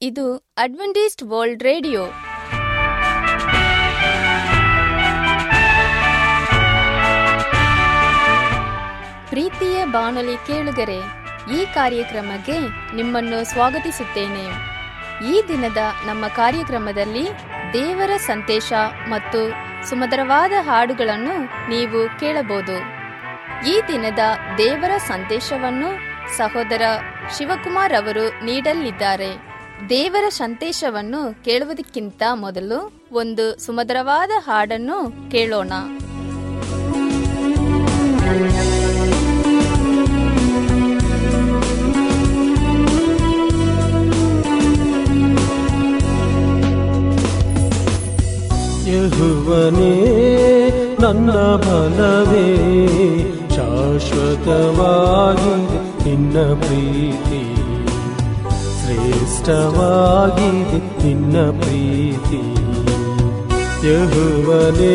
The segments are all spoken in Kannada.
ಇದು ಅಡ್ವೆಂಟಿಸ್ಟ್ ವರ್ಲ್ಡ್ ರೇಡಿಯೋ ಪ್ರೀತಿಯ ಬಾನುಲಿ ಕೇಳುಗರೆ ಈ ಕಾರ್ಯಕ್ರಮಕ್ಕೆ ನಿಮ್ಮನ್ನು ಸ್ವಾಗತಿಸುತ್ತೇನೆ ಈ ದಿನದ ನಮ್ಮ ಕಾರ್ಯಕ್ರಮದಲ್ಲಿ ದೇವರ ಸಂದೇಶ ಮತ್ತು ಸುಮಧುರವಾದ ಹಾಡುಗಳನ್ನು ನೀವು ಕೇಳಬಹುದು ಈ ದಿನದ ದೇವರ ಸಂದೇಶವನ್ನು ಸಹೋದರ ಶಿವಕುಮಾರ್ ಅವರು ನೀಡಲಿದ್ದಾರೆ ದೇವರ ಸಂದೇಶವನ್ನು ಕೇಳುವುದಕ್ಕಿಂತ ಮೊದಲು ಒಂದು ಸುಮಧುರವಾದ ಹಾಡನ್ನು ಕೇಳೋಣ ಯಹುವನೇ ನನ್ನ ಬಲವೇ ಶಾಶ್ವತವಾಗಿದೆ ನಿನ್ನ ಪ್ರೀತಿ ಶ್ರೇಷ್ಠವಾಗಿದೆ ನಿನ್ನ ಪ್ರೀತಿ ಯಹುವನೇ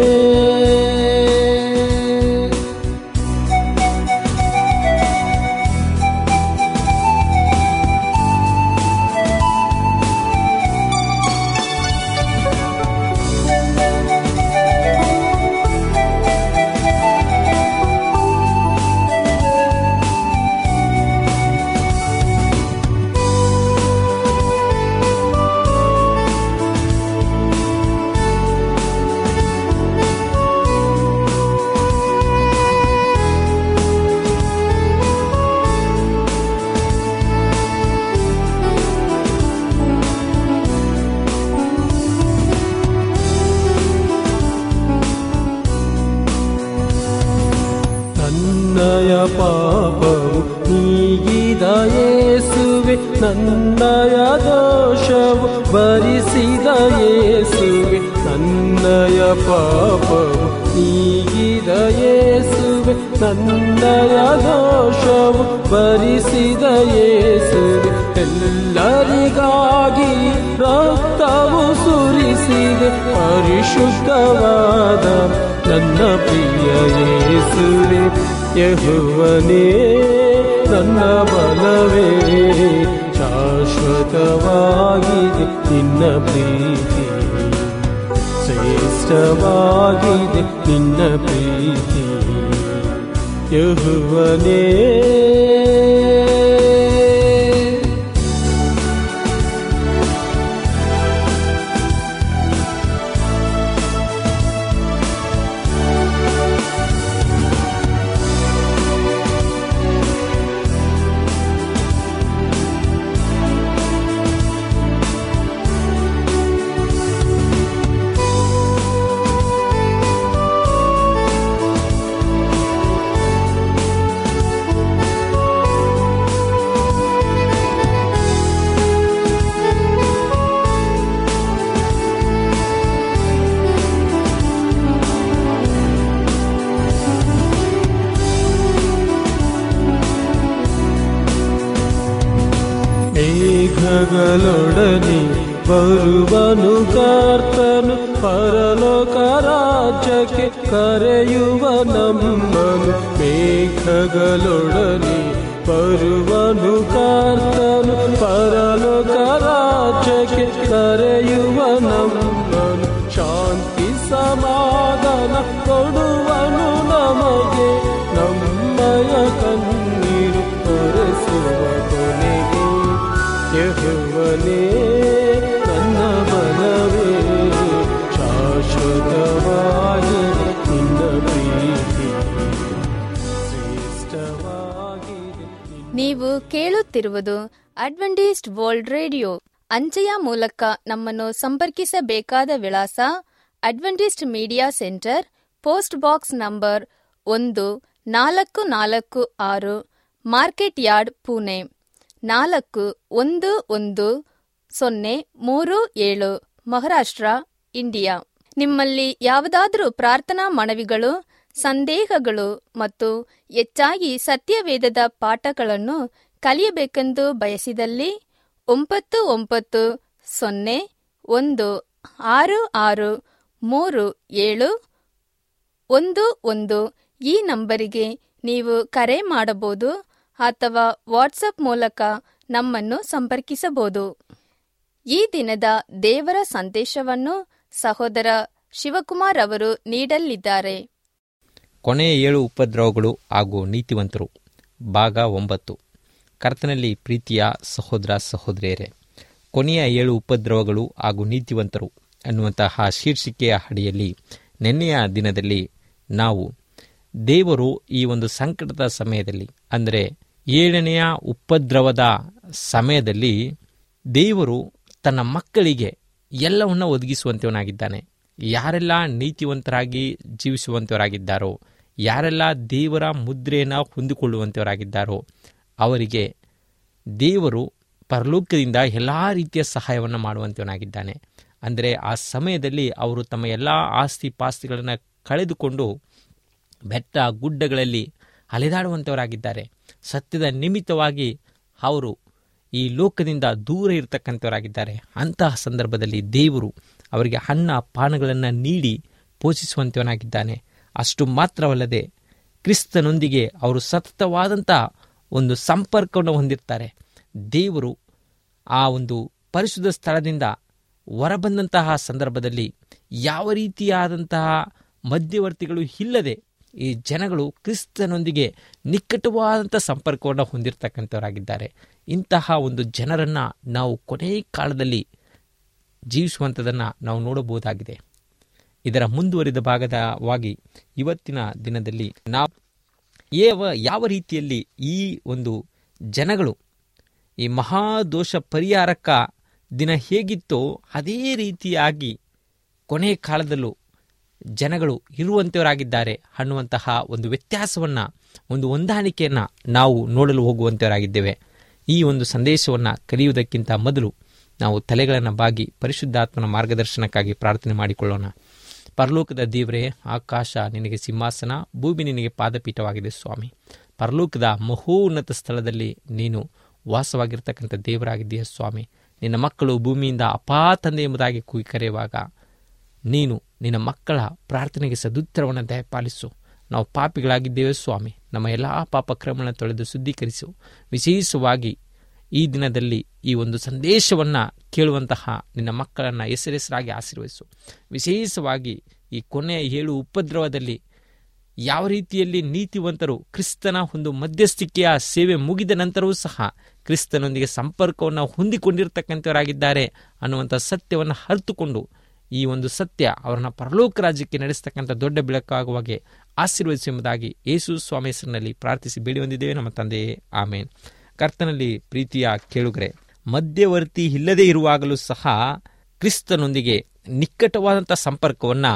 ನನ್ನಯ ಪಾಪವು ನೀಗಿದ ಯೇಸುವೆ ನನ್ನಯ ದೋಷವು ಭರಿಸಿದ ಯೇಸುವೆ ನನ್ನಯ ಪಾಪವು ನೀಗಿದ ಯೇಸುವೆ ನನ್ನಯ ದೋಷವು ಭರಿಸಿದ ಯೇಸುವೆ ಎಲ್ಲರಿಗಾಗಿ ರಕ್ತವು ಸುರಿಸಿದೆ ಪರಿಶುದ್ಧವಾದ ನನ್ನ ಪ್ರಿಯ ಯೇಸುವೆ ಯಹುವನೇ ನನ್ನ ಬಲವೇ ಶಾಶ್ವತವಾಗಿದೆ ನಿನ್ನ ಪ್ರೀತಿ ಶ್ರೇಷ್ಠವಾಗಿದೆ ನಿನ್ನ ಪ್ರೀತಿ ಯಹುವನೇ ಮೇಘಗಳೊಡನೆ ಬರುವನು ಕರ್ತನು ಪರಲೋಕ ರಾಜ್ಯಕ್ಕೆ ಕರೆಯುವ ನಮ್ಮನು ಮೇಘಗಳೊಡನೆ ಬರುವನು ಕರ್ತನು ಪರಲೋಕ ರಾಜ್ಯಕ್ಕೆ ಕರೆಯುವ ನಮ್ಮನು ಶಾಂತಿ ಸಮಾಧಾನ ಕೊಡುವನು ನಮಗೆ ನಮ್ಮಯ ಕಣ್ಣೀರು ತೋರಿಸುವ ಕೊನೆಗೆ ಯಹುವನೇ ನನ್ನ ಬಲವೇ ಶಾಶ್ವತವಾಗಿ ನಿನ್ನ ಪ್ರೀತಿ ಶ್ರೇಷ್ಠವಾಗಿದೆ ನಿನ್ನ ನೀವು ಕೇಳುತ್ತಿರುವುದು ಅಡ್ವೆಂಟಿಸ್ಟ್ ವರ್ಲ್ಡ್ ರೇಡಿಯೋ ಅಂಚೆಯ ಮೂಲಕ ನಮ್ಮನ್ನು ಸಂಪರ್ಕಿಸಬೇಕಾದ ವಿಳಾಸ Adventist media centre post box number ಒಂದು ನಾಲ್ಕು ನಾಲ್ಕು ಆರು ಮಾರ್ಕೆಟ್ ಯಾರ್ಡ್ ಪುಣೆ ನಾಲ್ಕು ಒಂದು ಒಂದು ಸೊನ್ನೆ ಮೂರು ಏಳು ಮಹಾರಾಷ್ಟ್ರ ಇಂಡಿಯಾ ನಿಮ್ಮಲ್ಲಿ ಯಾವುದಾದರೂ ಪ್ರಾರ್ಥನಾ ಮನವಿಗಳು ಸಂದೇಹಗಳು ಮತ್ತು ಹೆಚ್ಚಾಗಿ ಸತ್ಯವೇದದ ಪಾಠಗಳನ್ನು ಕಲಿಯಬೇಕೆಂದು ಬಯಸಿದಲ್ಲಿ ಒಂಬತ್ತು ಒಂಬತ್ತು ಸೊನ್ನೆ ಒಂದು ಆರು ಆರು ಮೂರು ಏಳು ಒಂದು ಒಂದು ಈ ನಂಬರಿಗೆ ನೀವು ಕರೆ ಮಾಡಬಹುದು ಅಥವಾ ವಾಟ್ಸಪ್ ಮೂಲಕ ನಮ್ಮನ್ನು ಸಂಪರ್ಕಿಸಬಹುದು ಈ ದಿನದ ದೇವರ ಸಂದೇಶವನ್ನು ಸಹೋದರ ಶಿವಕುಮಾರ್ ಅವರು ನೀಡಲಿದ್ದಾರೆ ಕೊನೆಯ ಏಳು ಉಪದ್ರವಗಳು ಹಾಗೂ ನೀತಿವಂತರು ಭಾಗ ಒಂಬತ್ತು ಕರ್ತನಲ್ಲಿ ಪ್ರೀತಿಯ ಸಹೋದರ ಸಹೋದರಿಯರೇ ಕೊನೆಯ ಏಳು ಉಪದ್ರವಗಳು ಹಾಗೂ ನೀತಿವಂತರು ಅನ್ನುವಂತಹ ಶೀರ್ಷಿಕೆಯ ಅಡಿಯಲ್ಲಿ ನಿನ್ನೆಯ ದಿನದಲ್ಲಿ ನಾವು ದೇವರು ಈ ಒಂದು ಸಂಕಟದ ಸಮಯದಲ್ಲಿ ಅಂದರೆ ಏಳನೆಯ ಉಪದ್ರವದ ಸಮಯದಲ್ಲಿ ದೇವರು ತನ್ನ ಮಕ್ಕಳಿಗೆ ಎಲ್ಲವನ್ನ ಒದಗಿಸುವಂತವನಾಗಿದ್ದಾನೆ ಯಾರೆಲ್ಲ ನೀತಿವಂತರಾಗಿ ಜೀವಿಸುವಂತವರಾಗಿದ್ದಾರೋ ಯಾರೆಲ್ಲ ದೇವರ ಮುದ್ರೆಯನ್ನು ಹೊಂದಿಕೊಳ್ಳುವಂತವರಾಗಿದ್ದಾರೋ ಅವರಿಗೆ ದೇವರು ಪರಲೋಕದಿಂದ ಎಲ್ಲ ರೀತಿಯ ಸಹಾಯವನ್ನು ಮಾಡುವಂತವನಾಗಿದ್ದಾನೆ ಅಂದರೆ ಆ ಸಮಯದಲ್ಲಿ ಅವರು ತಮ್ಮ ಎಲ್ಲ ಆಸ್ತಿ ಪಾಸ್ತಿಗಳನ್ನು ಕಳೆದುಕೊಂಡು ಬೆಟ್ಟ ಗುಡ್ಡಗಳಲ್ಲಿ ಅಲೆದಾಡುವಂಥವರಾಗಿದ್ದಾರೆ ಸತ್ಯದ ನಿಮಿತ್ತವಾಗಿ ಅವರು ಈ ಲೋಕದಿಂದ ದೂರ ಇರತಕ್ಕಂಥವರಾಗಿದ್ದಾರೆ ಅಂತಹ ಸಂದರ್ಭದಲ್ಲಿ ದೇವರು ಅವರಿಗೆ ಹಣ್ಣ ಪಾನಗಳನ್ನು ನೀಡಿ ಪೋಷಿಸುವಂಥವನಾಗಿದ್ದಾನೆ ಅಷ್ಟು ಮಾತ್ರವಲ್ಲದೆ ಕ್ರಿಸ್ತನೊಂದಿಗೆ ಅವರು ಸತತವಾದಂಥ ಒಂದು ಸಂಪರ್ಕವನ್ನು ಹೊಂದಿರ್ತಾರೆ ದೇವರು ಆ ಒಂದು ಪರಿಶುದ್ಧ ಸ್ಥಳದಿಂದ ಹೊರಬಂದಂತಹ ಸಂದರ್ಭದಲ್ಲಿ ಯಾವ ರೀತಿಯಾದಂತಹ ಮಧ್ಯವರ್ತಿಗಳು ಇಲ್ಲದೆ ಈ ಜನಗಳು ಕ್ರಿಸ್ತನೊಂದಿಗೆ ನಿಕಟವಾದಂಥ ಸಂಪರ್ಕವನ್ನು ಹೊಂದಿರತಕ್ಕಂಥವರಾಗಿದ್ದಾರೆ ಇಂತಹ ಒಂದು ಜನರನ್ನು ನಾವು ಕೊನೆಯ ಕಾಲದಲ್ಲಿ ಜೀವಿಸುವಂಥದ್ದನ್ನು ನಾವು ನೋಡಬಹುದಾಗಿದೆ ಇದರ ಮುಂದುವರಿದ ಭಾಗದವಾಗಿ ಇವತ್ತಿನ ದಿನದಲ್ಲಿ ನಾವು ಯಾವ ಯಾವ ರೀತಿಯಲ್ಲಿ ಈ ಒಂದು ಜನಗಳು ಈ ಮಹಾದೋಷ ಪರಿಹಾರಕ ದಿನ ಹೇಗಿತ್ತೋ ಅದೇ ರೀತಿಯಾಗಿ ಕೊನೆಯ ಕಾಲದಲ್ಲೂ ಜನಗಳು ಇರುವಂಥವರಾಗಿದ್ದಾರೆ ಅನ್ನುವಂತಹ ಒಂದು ವ್ಯತ್ಯಾಸವನ್ನು ಒಂದು ಹೊಂದಾಣಿಕೆಯನ್ನು ನಾವು ನೋಡಲು ಹೋಗುವಂಥವರಾಗಿದ್ದೇವೆ ಈ ಒಂದು ಸಂದೇಶವನ್ನು ಕಲಿಯುವುದಕ್ಕಿಂತ ಮೊದಲು ನಾವು ತಲೆಗಳನ್ನು ಬಾಗಿ ಪರಿಶುದ್ಧಾತ್ಮನ ಮಾರ್ಗದರ್ಶನಕ್ಕಾಗಿ ಪ್ರಾರ್ಥನೆ ಮಾಡಿಕೊಳ್ಳೋಣ ಪರಲೋಕದ ದೇವರೇ ಆಕಾಶ ನಿನಗೆ ಸಿಂಹಾಸನ ಭೂಮಿ ನಿನಗೆ ಪಾದಪೀಠವಾಗಿದೆ ಸ್ವಾಮಿ ಪರಲೋಕದ ಮಹೋನ್ನತ ಸ್ಥಳದಲ್ಲಿ ನೀನು ವಾಸವಾಗಿರ್ತಕ್ಕಂಥ ದೇವರಾಗಿದ್ದೀಯ ಸ್ವಾಮಿ ನಿನ್ನ ಮಕ್ಕಳು ಭೂಮಿಯಿಂದ ಅಪಾ ತಂದೆ ಎಂಬುದಾಗಿ ಕೂಗಿ ಕರೆಯುವಾಗ ನೀನು ನಿನ್ನ ಮಕ್ಕಳ ಪ್ರಾರ್ಥನೆಗೆ ಸದುತ್ತರವನ್ನು ದಯಪಾಲಿಸು ನಾವು ಪಾಪಿಗಳಾಗಿದ್ದೇವೆ ಸ್ವಾಮಿ ನಮ್ಮ ಎಲ್ಲ ಪಾಪ ಕ್ರಮಗಳನ್ನು ತೊಳೆದು ಶುದ್ಧೀಕರಿಸು ವಿಶೇಷವಾಗಿ ಈ ದಿನದಲ್ಲಿ ಈ ಒಂದು ಸಂದೇಶವನ್ನು ಕೇಳುವಂತಹ ನಿನ್ನ ಮಕ್ಕಳನ್ನು ಹೆಸರೆಸರಾಗಿ ಆಶೀರ್ವದಿಸು ವಿಶೇಷವಾಗಿ ಈ ಕೊನೆಯ ಏಳು ಉಪದ್ರವದಲ್ಲಿ ಯಾವ ರೀತಿಯಲ್ಲಿ ನೀತಿವಂತರು ಕ್ರಿಸ್ತನ ಒಂದು ಮಧ್ಯಸ್ಥಿಕೆಯ ಸೇವೆ ಮುಗಿದ ನಂತರವೂ ಸಹ ಕ್ರಿಸ್ತನೊಂದಿಗೆ ಸಂಪರ್ಕವನ್ನು ಹೊಂದಿಕೊಂಡಿರ್ತಕ್ಕಂಥವರಾಗಿದ್ದಾರೆ ಅನ್ನುವಂಥ ಸತ್ಯವನ್ನು ಅರ್ಥಕೊಂಡು ಈ ಒಂದು ಸತ್ಯ ಅವರನ್ನ ಪರಲೋಕ ರಾಜ್ಯಕ್ಕೆ ನಡೆಸ್ತಕ್ಕಂಥ ದೊಡ್ಡ ಬೆಳಕಾಗುವಾಗೆ ಆಶೀರ್ವದಿಸು ಎಂಬುದಾಗಿ ಯೇಸು ಸ್ವಾಮಿ ಹೆಸರಿನಲ್ಲಿ ಪ್ರಾರ್ಥಿಸಿ ಬೇಡಿ ಹೊಂದಿದ್ದೇವೆ ನಮ್ಮ ತಂದೆಯೇ ಆಮೇನ್ ಕರ್ತನಲ್ಲಿ ಪ್ರೀತಿಯ ಕೇಳುಗರೆ ಮಧ್ಯವರ್ತಿ ಇಲ್ಲದೆ ಇರುವಾಗಲೂ ಸಹ ಕ್ರಿಸ್ತನೊಂದಿಗೆ ನಿಕಟವಾದಂಥ ಸಂಪರ್ಕವನ್ನು